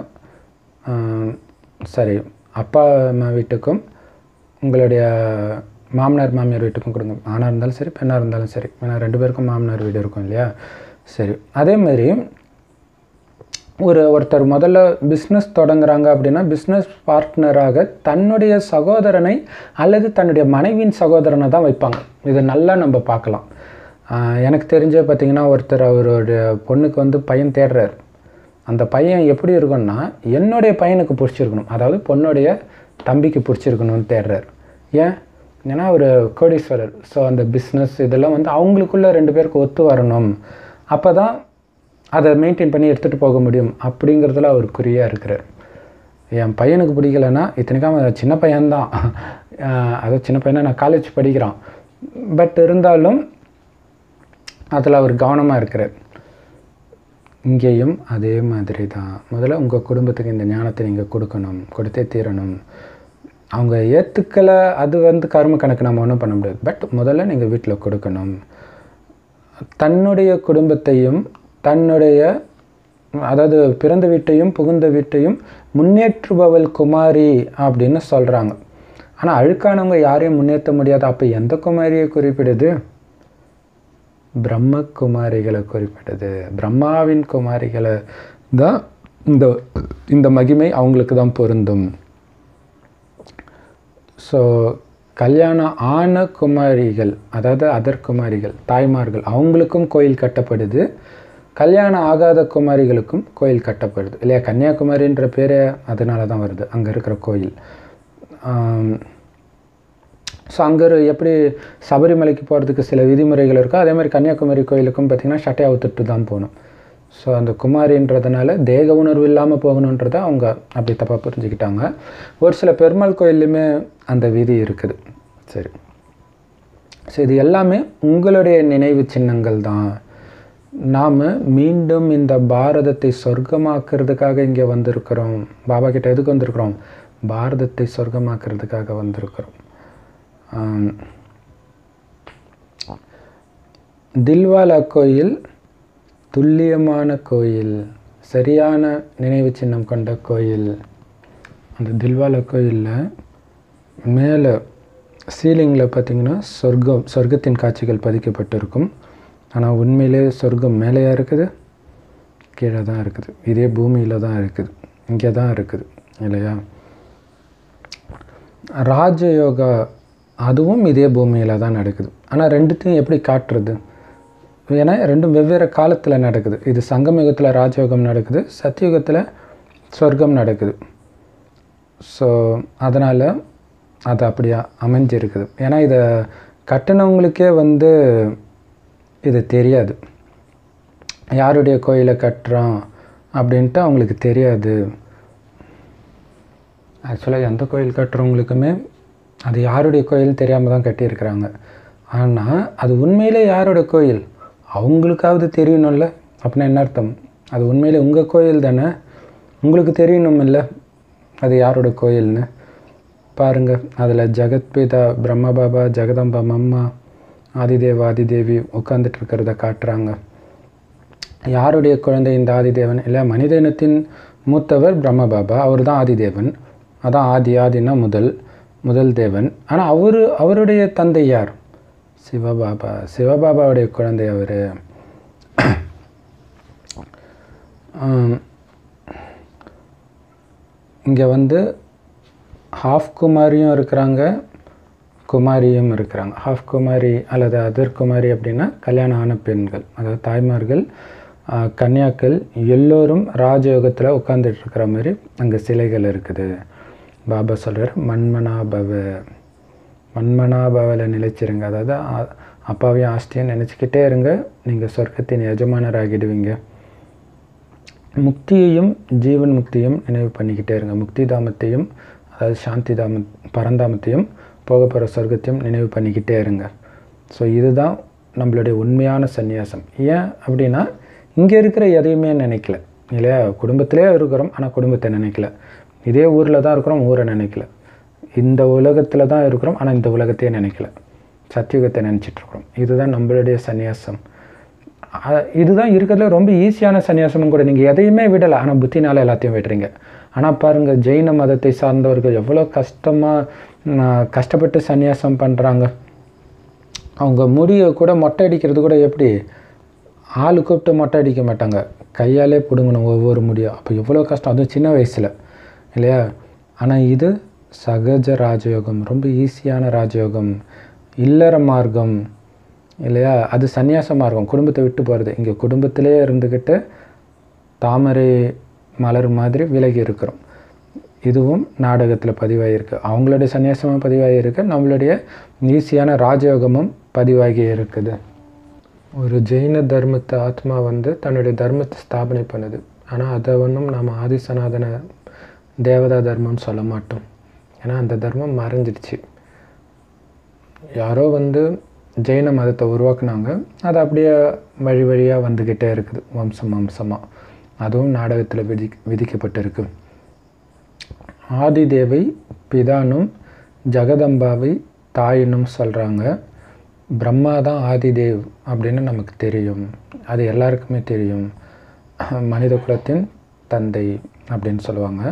சரி அப்பா அம்மா வீட்டுக்கும் உங்களுடைய மாமனார் மாமியார் வீட்டுக்கும் கொடுங்க ஆணாக இருந்தாலும் சரி பெண்ணாக இருந்தாலும் சரி ஏன்னா ரெண்டு பேருக்கும் மாமனார் வீடு இருக்கும் இல்லையா சரி அதே மாதிரி ஒரு ஒருத்தர் முதல்ல பிஸ்னஸ் தொடங்குறாங்க அப்படின்னா பிஸ்னஸ் பார்ட்னராக தன்னுடைய சகோதரனை அல்லது தன்னுடைய மனைவியின் சகோதரனை தான் வைப்பாங்க இதை நல்லா நம்ம பார்க்கலாம் ஆஹ் எனக்கு தெரிஞ்ச பார்த்தீங்கன்னா ஒருத்தர் அவருடைய பொண்ணுக்கு வந்து பையன் தேடுறாரு அந்த பையன் எப்படி இருக்கும்னா என்னுடைய பையனுக்கு பிடிச்சிருக்கணும் அதாவது பொண்ணுடைய தம்பிக்கு பிடிச்சிருக்கணும்னு தேடுறாரு ஏன் ஏன்னா அவர் கோடீஸ்வரர் ஸோ அந்த பிஸ்னஸ் இதெல்லாம் வந்து அவங்களுக்குள்ள ரெண்டு பேருக்கு ஒத்து வரணும் அப்போ தான் அதை மெயின்டைன் பண்ணி எடுத்துகிட்டு போக முடியும் அப்படிங்கிறதுல அவர் குறியாக இருக்கிறார் என் பையனுக்கு பிடிக்கலன்னா இத்தனைக்கும் அவன் சின்ன பையன்தான் அது சின்ன பையனா நான் காலேஜ் படிக்கிறான் பட் இருந்தாலும் அதில் அவர் கவனமாக இருக்கிறார் இங்கேயும் அதே மாதிரி தான் முதல்ல உங்கள் குடும்பத்துக்கு இந்த ஞானத்தை நீங்கள் கொடுக்கணும் கொடுத்தே தீரணும் அவங்க ஏற்றுக்கலை அது வந்து கர்ம கணக்கு நம்ம ஒன்றும் பண்ண முடியாது பட் முதல்ல நீங்கள் வீட்டில் கொடுக்கணும் தன்னுடைய குடும்பத்தையும் தன்னுடைய அதாவது பிறந்த வீட்டையும் புகுந்த வீட்டையும் முன்னேற்றுபவள் குமாரி அப்படின்னு சொல்கிறாங்க ஆனால் அழுக்கானவங்க யாரையும் முன்னேற்ற முடியாது அப்போ எந்த குமாரியை குறிப்பிடுது பிரம்ம குமாரிகளை குறிப்பிடுது பிரம்மாவின் குமாரிகளை தான் இந்த இந்த மகிமை அவங்களுக்கு தான் பொருந்தும் ஸோ கல்யாணம் ஆன குமாரிகள் அதாவது அதர் குமாரிகள் தாய்மார்கள் அவங்களுக்கும் கோயில் கட்டப்படுது கல்யாணம் ஆகாத குமாரிகளுக்கும் கோயில் கட்டப்படுது இல்லையா கன்னியாகுமரின்ற பேரே அதனால தான் வருது அங்கே இருக்கிற கோயில் ஸோ அங்கே எப்படி சபரிமலைக்கு போகிறதுக்கு சில விதிமுறைகள் இருக்கோ அதே மாதிரி கன்னியாகுமரி கோயிலுக்கும் பார்த்திங்கன்னா சட்டை அவுத்துட்டு தான் போகணும் ஸோ அந்த குமாரின்றதுனால தேக உணர்வு இல்லாமல் போகணுன்றதை அவங்க அப்படி தப்பாக புரிஞ்சுக்கிட்டாங்க ஒரு சில பெருமாள் கோயில்லையுமே அந்த விதி இருக்குது சரி ஸோ இது எல்லாமே உங்களுடைய நினைவு சின்னங்கள் தான் நாம் மீண்டும் இந்த பாரதத்தை சொர்க்கமாக்குறதுக்காக இங்கே வந்திருக்கிறோம் பாபா கிட்ட எதுக்கு வந்திருக்கிறோம் பாரதத்தை சொர்க்கமாக்குறதுக்காக வந்திருக்கிறோம் தில்வாலா கோயில் துல்லியமான கோயில் சரியான நினைவு சின்னம் கொண்ட கோயில் அந்த தில்வாலா கோயிலில் மேலே சீலிங்கில் பார்த்திங்கன்னா சொர்க்கம் சொர்க்கத்தின் காட்சிகள் பதிக்கப்பட்டிருக்கும் ஆனால் உண்மையிலே சொர்க்கம் மேலேயா இருக்குது கீழே தான் இருக்குது இதே பூமியில் தான் இருக்குது இங்கே தான் இருக்குது இல்லையா ராஜயோகா அதுவும் இதே பூமியில் தான் நடக்குது ஆனால் ரெண்டுத்தையும் எப்படி காட்டுறது ஏன்னா ரெண்டும் வெவ்வேறு காலத்தில் நடக்குது இது சங்கமயுகத்தில் ராஜயோகம் நடக்குது சத்தியுகத்தில் சொர்க்கம் நடக்குது ஸோ அதனால் அது அப்படியா அமைஞ்சிருக்குது ஏன்னா இதை கட்டினவங்களுக்கே வந்து இது தெரியாது யாருடைய கோயிலை கட்டுறோம் அப்படின்ட்டு அவங்களுக்கு தெரியாது ஆக்சுவலாக எந்த கோயில் கட்டுறவங்களுக்குமே அது யாருடைய கோயில் தெரியாமல் தான் கட்டியிருக்கிறாங்க ஆனால் அது உண்மையிலே யாரோட கோயில் அவங்களுக்காவது தெரியணும்ல அப்படின்னா என்ன அர்த்தம் அது உண்மையிலே உங்கள் கோயில் தானே உங்களுக்கு தெரியணும் இல்லை அது யாரோட கோயில்னு பாருங்கள் அதில் ஜெகத்பிதா பிரம்ம பாபா ஜெகதம்பா மம்மா ஆதிதேவ ஆதிதேவி உட்காந்துட்டு இருக்கிறத காட்டுறாங்க யாருடைய குழந்தை இந்த ஆதிதேவன் இல்லை மனித இனத்தின் மூத்தவர் பிரம்ம பாபா அவர் தான் ஆதிதேவன் அதான் ஆதி ஆதினா முதல் முதல் தேவன் ஆனால் அவர் அவருடைய தந்தை யார் சிவபாபா சிவபாபாவுடைய குழந்தை அவர் இங்கே வந்து ஹாஃப் குமாரியும் இருக்கிறாங்க குமாரியும் இருக்கிறாங்க ஹாஃப் குமாரி அல்லது அதர் குமாரி அப்படின்னா கல்யாணம் ஆன பெண்கள் அதாவது தாய்மார்கள் ஆஹ், கன்னியாக்கள் எல்லோரும் ராஜயோகத்தில் உட்காந்துட்டு இருக்கிற மாதிரி அங்கே சிலைகள் இருக்குது பாபா சொல்கிறார் மண்மனாபவ மண்மனாபவில் நிலைச்சிருங்க அதாவது ஆ- அப்பாவையும் ஆஸ்தியும் நினச்சிக்கிட்டே இருங்க நீங்கள் சொர்க்கத்தின் எஜமானராகிடுவீங்க முக்தியையும் ஜீவன் முக்தியும் நினைவு பண்ணிக்கிட்டே இருங்க முக்தி தாமத்தையும் அதாவது சாந்தி தாம பரந்தாமத்தையும் போக போகிற சொர்க்கத்தையும் நினைவு பண்ணிக்கிட்டே இருங்க ஸோ இதுதான் நம்மளுடைய உண்மையான சந்நியாசம் ஏன் அப்படின்னா இங்கே இருக்கிற எதையுமே நினைக்கல இல்லையா குடும்பத்திலே இருக்கிறோம் ஆனால் குடும்பத்தை நினைக்கல இதே ஊரில் தான் இருக்கிறோம் ஊரை நினைக்கல இந்த உலகத்தில் தான் இருக்கிறோம் ஆனால் இந்த உலகத்தையே நினைக்கல சத்தியுகத்தை நினச்சிட்டு இருக்கிறோம் இதுதான் நம்மளுடைய சந்நியாசம் அ- இதுதான் இருக்கிறதுல ரொம்ப ஈஸியான சன்னியாசமும் கூட நீங்கள் எதையுமே விடலை ஆனால் புத்தினால எல்லாத்தையும் விடுறீங்க ஆனால் பாருங்கள் ஜெயின மதத்தை சார்ந்தவர்கள் எவ்வளோ கஷ்டமாக கஷ்டப்பட்டு சன்னியாசம் பண்ணுறாங்க அவங்க முடியை கூட மொட்டை அடிக்கிறது கூட எப்படி ஆள் கூப்பிட்டு மொட்டை அடிக்க மாட்டாங்க கையாலே பிடுங்கணும் ஒவ்வொரு முடியும் அப்போ எவ்வளோ கஷ்டம் அதுவும் சின்ன வயசில் இல்லையா ஆனால் இது சகஜ ராஜயோகம் ரொம்ப ஈஸியான ராஜயோகம் இல்லற மார்க்கம் இல்லையா அது சந்நியாச மார்க்கம் குடும்பத்தை விட்டு போகிறது இங்கே குடும்பத்திலே இருந்துக்கிட்டு தாமரை மலர் மாதிரி விலகி இருக்கிறோம் இதுவும் நாடகத்தில் பதிவாகியிருக்கு அவங்களுடைய சன்னியாசமும் பதிவாகியிருக்கு நம்மளுடைய ஈஸியான ராஜயோகமும் பதிவாகி இருக்குது ஒரு ஜெயின தர்மத்தை ஆத்மா வந்து தன்னுடைய தர்மத்தை ஸ்தாபனை பண்ணுது ஆனால் அதை ஒன்றும் நாம் ஆதிசநாதன தேவதா தர்மம்னு சொல்ல மாட்டோம் ஏன்னா அந்த தர்மம் மறைஞ்சிடுச்சு யாரோ வந்து ஜெயின மதத்தை உருவாக்குனாங்க அது அப்படியே வழி வழியாக வந்துக்கிட்டே இருக்குது வம்சம் வம்சமாக அதுவும் நாடகத்தில் விதி விதிக்கப்பட்டிருக்கு ஆதிதேவை பிதானும் ஜெகதம்பாவை தாயினும் சொல்கிறாங்க பிரம்மா தான் ஆதிதேவ் அப்படின்னு நமக்கு தெரியும் அது எல்லாருக்குமே தெரியும் மனித குலத்தின் தந்தை அப்படின்னு சொல்லுவாங்க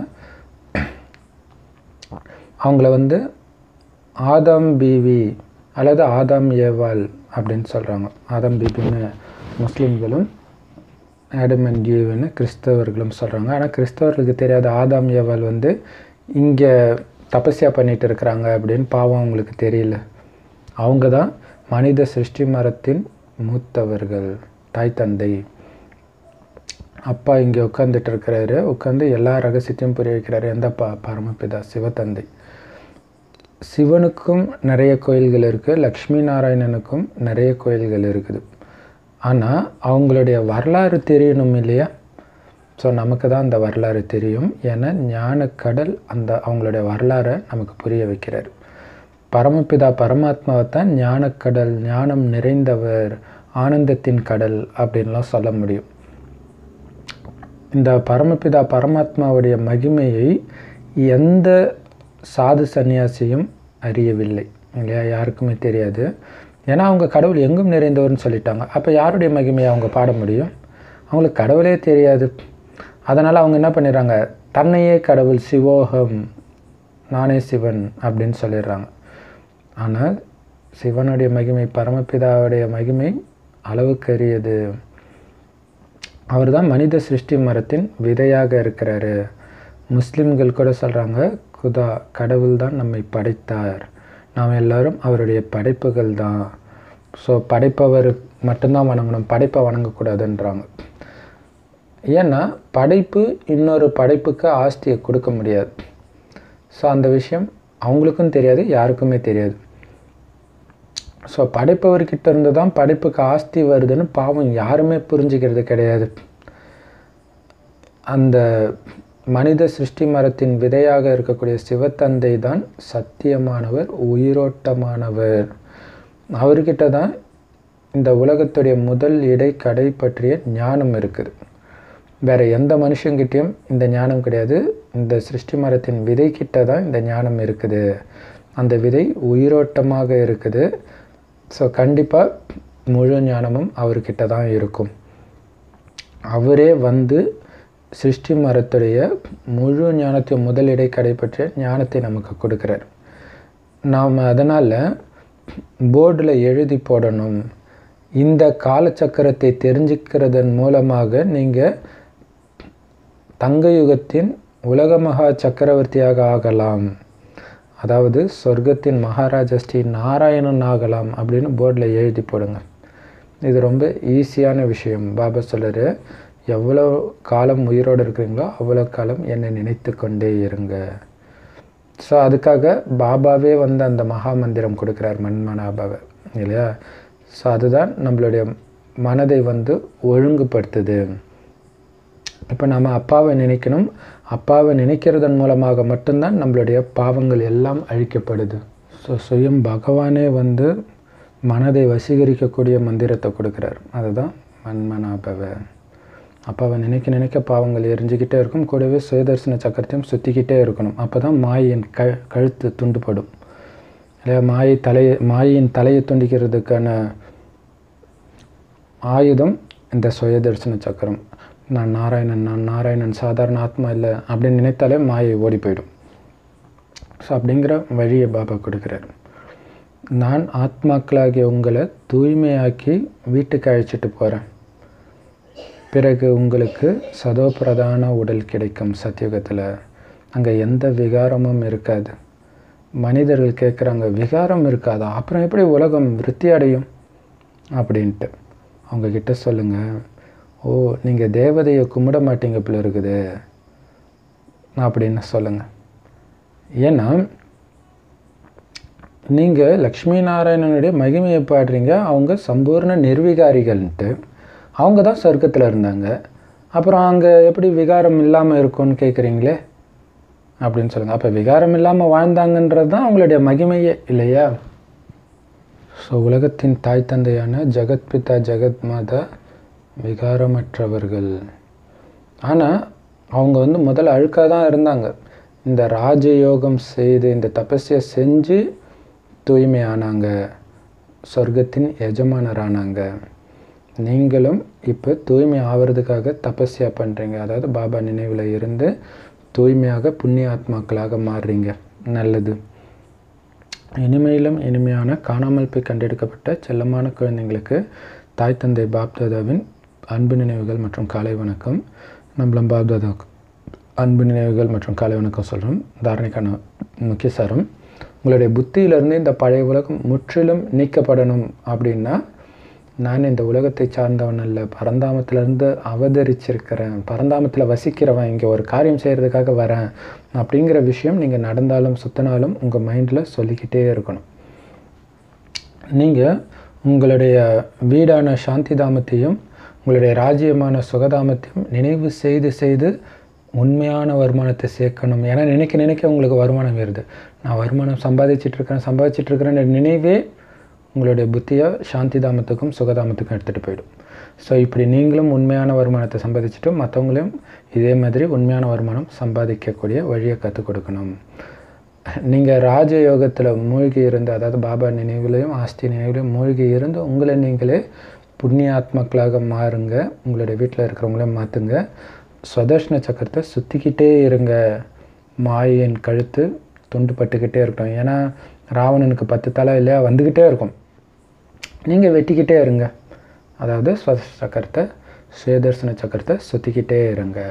அவங்கள வந்து ஆதாம் பீவி அல்லது ஆதாம் ஏவாள் அப்படின்னு சொல்கிறாங்க ஆதாம் பீபின்னு முஸ்லீம்களும் ஆடம் அண்ட் ஈவ்னு கிறிஸ்தவர்களும் சொல்கிறாங்க ஆனால் கிறிஸ்தவர்களுக்கு தெரியாத ஆதாம் ஏவாள் வந்து இங்கே தபஸ்யா பண்ணிட்டு இருக்கிறாங்க அப்படின்னு பாவம் அவங்களுக்கு தெரியல அவங்க தான் மனித சிருஷ்டி மரத்தின் மூத்தவர்கள் தாய் தந்தை அப்பா இங்கே உட்காந்துட்டு இருக்கிறாரு உட்காந்து எல்லா ரகசியத்தையும் புரிய வைக்கிறாரு எந்த பா பரமபிதா சிவத்தந்தை சிவனுக்கும் நிறைய கோயில்கள் இருக்குது லக்ஷ்மி நாராயணனுக்கும் நிறைய கோயில்கள் இருக்குது ஆனால் அவங்களுடைய வரலாறு தெரியணும் இல்லையா ஸோ நமக்கு தான் அந்த வரலாறு தெரியும் ஏன்னா ஞானக்கடல் அந்த அவங்களுடைய வரலாறை நமக்கு புரிய வைக்கிறார் பரமபிதா பரமாத்மாவை தான் ஞானக்கடல் ஞானம் நிறைந்தவர் ஆனந்தத்தின் கடல் அப்படின்லாம் சொல்ல முடியும் இந்த பரமபிதா பரமாத்மாவுடைய மகிமையை எந்த சாது சந்நியாசியும் அறியவில்லை இல்லையா யாருக்குமே தெரியாது ஏன்னா அவங்க கடவுள் எங்கும் நிறைந்தவர்னு சொல்லிட்டாங்க அப்போ யாருடைய மகிமையை அவங்க பாட முடியும் அவங்களுக்கு கடவுளே தெரியாது அதனால் அவங்க என்ன பண்ணிடுறாங்க தன்னையே கடவுள் சிவோகம் நானே சிவன் அப்படின்னு சொல்லிடுறாங்க ஆனால் சிவனுடைய மகிமை பரமபிதாவுடைய மகிமை அளவுக்கரியது அவர் தான் மனித சிருஷ்டி மரத்தின் விதையாக இருக்கிறாரு முஸ்லிம்கள் கூட சொல்கிறாங்க குதா கடவுள் தான் நம்மை படைத்தார் நாம் எல்லாரும் அவருடைய படைப்புகள் தான் ஸோ படைப்பவர் மட்டும்தான் வணங்கணும் படைப்பை வணங்கக்கூடாதுன்றாங்க ஏன்னா படைப்பு இன்னொரு படைப்புக்கு ஆஸ்தியை கொடுக்க முடியாது ஸோ அந்த விஷயம் அவங்களுக்கும் தெரியாது யாருக்குமே தெரியாது ஸோ படைப்பவர்கிட்ட இருந்து தான் படைப்புக்கு ஆஸ்தி வருதுன்னு பாவம் யாருமே புரிஞ்சுக்கிறது கிடையாது அந்த மனித சிருஷ்டி மரத்தின் விதையாக இருக்கக்கூடிய சிவத்தந்தை தான் சத்தியமானவர் உயிரோட்டமானவர் அவர்கிட்ட தான் இந்த உலகத்துடைய முதல் இடை கடை பற்றிய ஞானம் இருக்குது வேற எந்த மனுஷங்கிட்டையும் இந்த ஞானம் கிடையாது இந்த சிருஷ்டி மரத்தின் விதை கிட்ட தான் இந்த ஞானம் இருக்குது அந்த விதை உயிரோட்டமாக இருக்குது ஸோ கண்டிப்பாக முழு ஞானமும் அவர்கிட்ட தான் இருக்கும் அவரே வந்து சிருஷ்டி மரத்துடைய முழு ஞானத்தையும் முதலிடை கடைப்பற்ற ஞானத்தை நமக்கு கொடுக்குறார் நாம் அதனால் போர்டில் எழுதி போடணும் இந்த காலச்சக்கரத்தை தெரிஞ்சுக்கிறதன் மூலமாக நீங்கள் தங்க யுகத்தின் உலக மகா சக்கரவர்த்தியாக ஆகலாம் அதாவது சொர்க்கத்தின் மகாராஜா ஸ்ரீ நாராயணன் ஆகலாம் அப்படின்னு போர்டில் எழுதி போடுங்க இது ரொம்ப ஈஸியான விஷயம் பாபா சொல்கிறார் எவ்வளோ காலம் உயிரோடு இருக்கிறீங்களோ அவ்வளோ காலம் என்னை நினைத்து கொண்டே இருங்க ஸோ அதுக்காக பாபாவே வந்து அந்த மகா மந்திரம் கொடுக்குறார் மண்மனாபாவை இல்லையா ஸோ அதுதான் நம்மளுடைய மனதை வந்து ஒழுங்குபடுத்துது இப்போ நம்ம அப்பாவை நினைக்கணும் அப்பாவை நினைக்கிறதன் மூலமாக மட்டும்தான் நம்மளுடைய பாவங்கள் எல்லாம் அழிக்கப்படுது ஸோ சுயம் பகவானே வந்து மனதை வசீகரிக்கக்கூடிய மந்திரத்தை கொடுக்குறார் அதுதான் மன்மனாபவ அப்பாவை நினைக்க நினைக்க பாவங்கள் எரிஞ்சுக்கிட்டே இருக்கும் கூடவே சுயதர்சன சக்கரத்தையும் சுற்றிக்கிட்டே இருக்கணும் அப்போ தான் மாயின் க கழுத்து துண்டுப்படும் இல்லையா மாயை தலையை மாயின் தலையை துண்டிக்கிறதுக்கான ஆயுதம் இந்த சுயதர்சன சக்கரம் நான் நாராயணன் நான் நாராயணன் சாதாரண ஆத்மா இல்லை அப்படின்னு நினைத்தாலே மாயை ஓடி போயிடும் ஸோ அப்படிங்கிற வழியை பாபா கொடுக்குறாரு நான் ஆத்மாக்களாகிய உங்களை தூய்மையாக்கி வீட்டுக்கு அழைச்சிட்டு போகிறேன் பிறகு உங்களுக்கு சதோ பிரதான உடல் கிடைக்கும் சத்தியுகத்தில் அங்கே எந்த விகாரமும் இருக்காது மனிதர்கள் கேட்குறாங்க விகாரம் இருக்காதா அப்புறம் எப்படி உலகம் விருத்தி அடையும் அப்படின்ட்டு அவங்கக்கிட்ட சொல்லுங்கள் ஓ நீங்கள் தேவதையை கும்பிட மாட்டீங்க போல இருக்குது அப்படின்னு சொல்லுங்கள் ஏன்னா நீங்கள் லக்ஷ்மி நாராயணனுடைய மகிமையை பாடுறீங்க அவங்க சம்பூர்ண நிர்விகாரிகள்ன்ட்டு அவங்க தான் சொர்க்கத்தில் இருந்தாங்க அப்புறம் அங்கே எப்படி விகாரம் இல்லாமல் இருக்கும்னு கேட்குறீங்களே அப்படின்னு சொல்லுங்கள் அப்போ விகாரம் இல்லாமல் வாழ்ந்தாங்கன்றது தான் அவங்களுடைய மகிமையே இல்லையா ஸோ உலகத்தின் தாய் தந்தையான ஜெகத்பிதா ஜெகத் மாதா விகாரமற்றவர்கள் ஆனால் அவங்க வந்து முதல்ல அழுக்காக தான் இருந்தாங்க இந்த ராஜயோகம் செய்து இந்த தபஸ்யை செஞ்சு தூய்மை ஆனாங்க சொர்க்கத்தின் எஜமானரானாங்க நீங்களும் இப்போ தூய்மை ஆவறதுக்காக தபஸ்யா பண்ணுறீங்க அதாவது பாபா நினைவில் இருந்து தூய்மையாக புண்ணிய ஆத்மாக்களாக மாறுறீங்க நல்லது இனிமையிலும் இனிமையான காணாமல் போய் கண்டெடுக்கப்பட்ட செல்லமான குழந்தைங்களுக்கு தாய் தந்தை பாப்தாதாவின் அன்பு நினைவுகள் மற்றும் காலை வணக்கம் நம்மளும் பாப்தாதா அன்பு நினைவுகள் மற்றும் காலை வணக்கம் சொல்கிறோம் தாரணைக்கான முக்கிய சாரம் உங்களுடைய புத்தியிலிருந்து இந்த பழைய உலகம் முற்றிலும் நீக்கப்படணும் அப்படின்னா நான் இந்த உலகத்தை சார்ந்தவன் அல்ல பரந்தாமத்திலேருந்து அவதரிச்சிருக்கிறேன் பரந்தாமத்தில் வசிக்கிறவன் இங்கே ஒரு காரியம் செய்கிறதுக்காக வரேன் அப்படிங்கிற விஷயம் நீங்கள் நடந்தாலும் சுத்தினாலும் உங்கள் மைண்டில் சொல்லிக்கிட்டே இருக்கணும் நீங்கள் உங்களுடைய வீடான சாந்தி தாமத்தையும் உங்களுடைய ராஜ்யமான சுகதாமத்தையும் நினைவு செய்து செய்து உண்மையான வருமானத்தை சேர்க்கணும் ஏன்னா நினைக்க நினைக்க உங்களுக்கு வருமானம் வருது நான் வருமானம் சம்பாதிச்சிட்ருக்கிறேன் சம்பாதிச்சிட்ருக்கிறேன்ற நினைவே உங்களுடைய புத்தியை சாந்தி தாமத்துக்கும் சுகதாமத்துக்கும் எடுத்துகிட்டு போயிடும் ஸோ இப்படி நீங்களும் உண்மையான வருமானத்தை சம்பாதிச்சுட்டு மற்றவங்களையும் இதே மாதிரி உண்மையான வருமானம் சம்பாதிக்கக்கூடிய வழியை கற்றுக் கொடுக்கணும் நீங்கள் ராஜயோகத்தில் மூழ்கி இருந்து அதாவது பாபா நினைவுலையும் ஆஸ்தி நினைவுலையும் மூழ்கி இருந்து உங்களை நீங்களே புண்ணிய ஆத்மாக்களாக மாறுங்க உங்களுடைய வீட்டில் இருக்கிறவங்களையும் மாற்றுங்க சுதர்ஷன சக்கரத்தை சுற்றிக்கிட்டே இருங்க மாயின் கழுத்து துண்டு பட்டுக்கிட்டே இருக்கட்டும் ஏன்னா ராவணனுக்கு பத்து தலை இல்லையா வந்துக்கிட்டே இருக்கும் நீங்கள் வெட்டிக்கிட்டே இருங்க அதாவது சுதர்ஷன சக்கரத்தை சுயதர்சன சக்கரத்தை சுற்றிக்கிட்டே இருங்க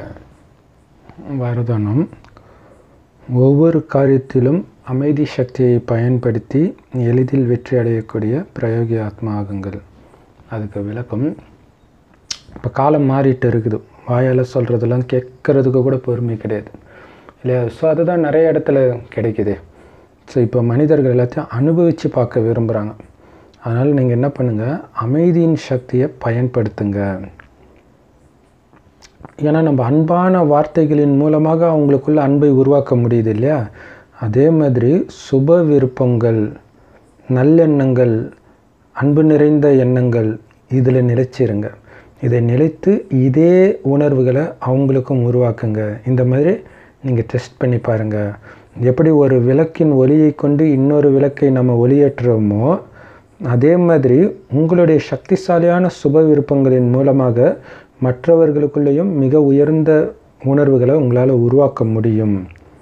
வரதானம் ஒவ்வொரு காரியத்திலும் அமைதி சக்தியை பயன்படுத்தி எளிதில் வெற்றி அடையக்கூடிய பிரயோகி ஆத்மா ஆகுங்கள் அதுக்கு விளக்கம் இப்போ காலம் மாறிட்டு இருக்குது வாயால் சொல்கிறதெல்லாம் கேட்குறதுக்கு கூட பொறுமை கிடையாது இல்லையா ஸோ அதுதான் நிறைய இடத்துல கிடைக்குது ஸோ இப்போ மனிதர்கள் எல்லாத்தையும் அனுபவித்து பார்க்க விரும்புகிறாங்க அதனால் நீங்கள் என்ன பண்ணுங்கள் அமைதியின் சக்தியை பயன்படுத்துங்க ஏன்னா நம்ம அன்பான வார்த்தைகளின் மூலமாக அவங்களுக்குள்ள அன்பை உருவாக்க முடியுது இல்லையா அதே மாதிரி சுப விருப்பங்கள் நல்லெண்ணங்கள் அன்பு நிறைந்த எண்ணங்கள் இதில் நிலைச்சிருங்க இதை நிலைத்து இதே உணர்வுகளை அவங்களுக்கும் உருவாக்குங்க இந்த மாதிரி நீங்கள் டெஸ்ட் பண்ணி பாருங்கள் எப்படி ஒரு விளக்கின் ஒளியை கொண்டு இன்னொரு விளக்கை நம்ம ஒளியேற்றுறோமோ அதே மாதிரி உங்களுடைய சக்திசாலியான சுப விருப்பங்களின் மூலமாக மற்றவர்களுக்குள்ளேயும் மிக உயர்ந்த உணர்வுகளை உங்களால் உருவாக்க முடியும்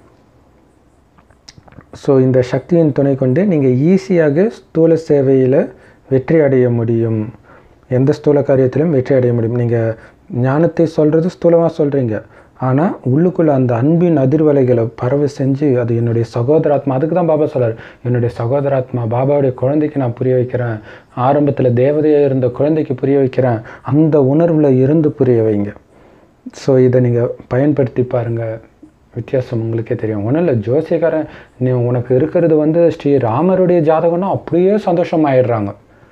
ஸோ இந்த சக்தியின் துணை கொண்டு நீங்கள் ஈஸியாக ஸ்தூல சேவையில் வெற்றி அடைய முடியும் எந்த ஸ்தூல காரியத்திலும் வெற்றி அடைய முடியும் நீங்கள் ஞானத்தை சொல்கிறது ஸ்தூலமாக சொல்கிறீங்க ஆனால் உள்ளுக்குள்ளே அந்த அன்பின் அதிர்வலைகளை பரவ செஞ்சு அது என்னுடைய சகோதராத்மா அதுக்கு தான் பாபா சொல்றார் என்னுடைய சகோதராத்மா பாபாவுடைய குழந்தைக்கு நான் புரிய வைக்கிறேன் ஆரம்பத்தில் தேவதையாக இருந்த குழந்தைக்கு புரிய வைக்கிறேன் அந்த உணர்வில் இருந்து புரிய வைங்க ஸோ இதை நீங்கள் பயன்படுத்தி பாருங்கள் வித்தியாசம் உங்களுக்கே தெரியும் ஒன்றும் இல்லை ஜோசியக்காரன் நீ உனக்கு இருக்கிறது வந்து ஸ்ரீ ராமருடைய ஜாதகம்னா அப்படியே சந்தோஷமாயிடுறாங்க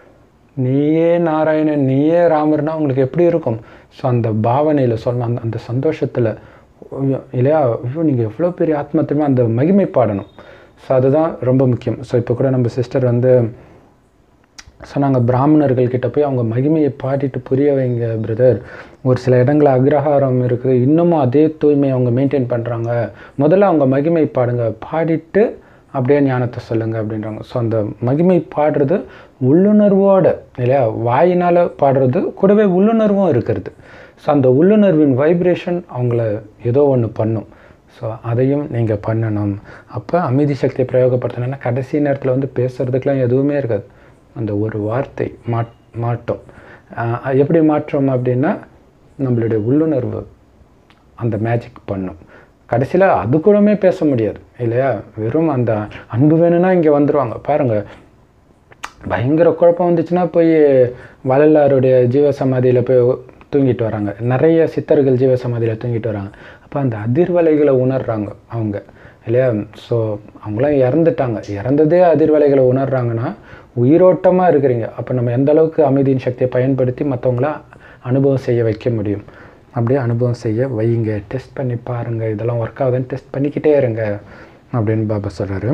நீயே நாராயணன் நீயே ராமர்னா உங்களுக்கு எப்படி இருக்கும் ஸோ அந்த பாவனையில் சொல்லணும் அந்த அந்த சந்தோஷத்தில் இல்லையா ஐயோ நீங்கள் எவ்வளோ பெரிய ஆத்மத்தையுமே அந்த மகிமை பாடணும் ஸோ அதுதான் ரொம்ப முக்கியம் ஸோ இப்போ கூட நம்ம சிஸ்டர் வந்து சொன்னாங்க பிராமணர்கள் கிட்ட போய் அவங்க மகிமையை பாடிட்டு புரிய வைங்க பிரதர் ஒரு சில இடங்களில் அக்ரஹாரம் இருக்குது இன்னமும் அதே தூய்மையை அவங்க மெயின்டைன் பண்ணுறாங்க முதல்ல அவங்க மகிமை பாடுங்க பாடிட்டு அப்படியே ஞானத்தை சொல்லுங்க அப்படின்றாங்க ஸோ அந்த மகிமை பாடுறது உள்ளுணர்வோட இல்லையா வாயினால் பாடுறது கூடவே உள்ளுணர்வும் இருக்கிறது ஸோ அந்த உள்ளுணர்வின் வைப்ரேஷன் அவங்கள ஏதோ ஒன்று பண்ணும் ஸோ அதையும் நீங்கள் பண்ணணும் அப்போ அமைதி சக்தியை பிரயோகப்படுத்தணும்னா கடைசி நேரத்தில் வந்து பேசுகிறதுக்கெலாம் எதுவுமே இருக்காது அந்த ஒரு வார்த்தை மாட் மாட்டோம் ஆஹ் எப்படி மாற்றோம் அப்படின்னா நம்மளுடைய உள்ளுணர்வு அந்த மேஜிக் பண்ணும் கடைசியில் அது கூடமே பேச முடியாது இல்லையா வெறும் அந்த அன்பு வேணும்னா இங்கே வந்துடுவாங்க பாருங்கள் பயங்கர குழப்பம் வந்துச்சுன்னா போய் வள்ளலாருடைய ஜீவ சமாதியில் போய் தூங்கிட்டு வராங்க நிறைய சித்தர்கள் ஜீவ சமாதியில் தூங்கிட்டு வராங்க அப்போ அந்த அதிர்வலைகளை உணர்றாங்க அவங்க இல்லையா ஸோ அவங்களாம் இறந்துட்டாங்க இறந்ததே அதிர்வலைகளை உணர்றாங்கன்னா உயிரோட்டமாக இருக்கிறீங்க அப்போ நம்ம எந்த அளவுக்கு அமைதியின் சக்தியை பயன்படுத்தி மற்றவங்கள அனுபவம் செய்ய வைக்க முடியும் அப்படியே அனுபவம் செய்ய வைங்க டெஸ்ட் பண்ணி பாருங்கள் இதெல்லாம் ஒர்க் ஆகுதுன்னு டெஸ்ட் பண்ணிக்கிட்டே இருங்க அப்படின்னு பாபா சொல்கிறாரு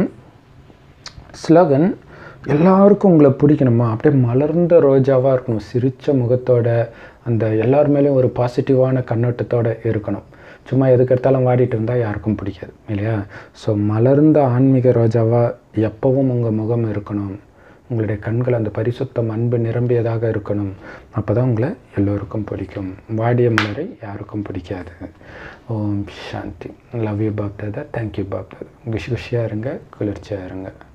ஸ்லோகன் எல்லாருக்கும் உங்களை பிடிக்கணுமா அப்படியே மலர்ந்த ரோஜாவாக இருக்கணும் சிரித்த முகத்தோட அந்த எல்லார் மேலேயும் ஒரு பாசிட்டிவான கண்ணோட்டத்தோட இருக்கணும் சும்மா எதுக்கு எடுத்தாலும் வாடிட்டு இருந்தால் யாருக்கும் பிடிக்காது இல்லையா ஸோ மலர்ந்த ஆன்மீக ரோஜாவாக எப்பவும் உங்கள் முகம் இருக்கணும் உங்களுடைய கண்கள் அந்த பரிசுத்தம் அன்பு நிரம்பியதாக இருக்கணும் அப்போ தான் உங்களை எல்லோருக்கும் பிடிக்கும் வாடிய மலரை யாருக்கும் பிடிக்காது ஓம் சாந்தி love you Bap Dada thank you Bap Dada குஷி குஷியாக இருங்க குளிர்ச்சியாக இருங்க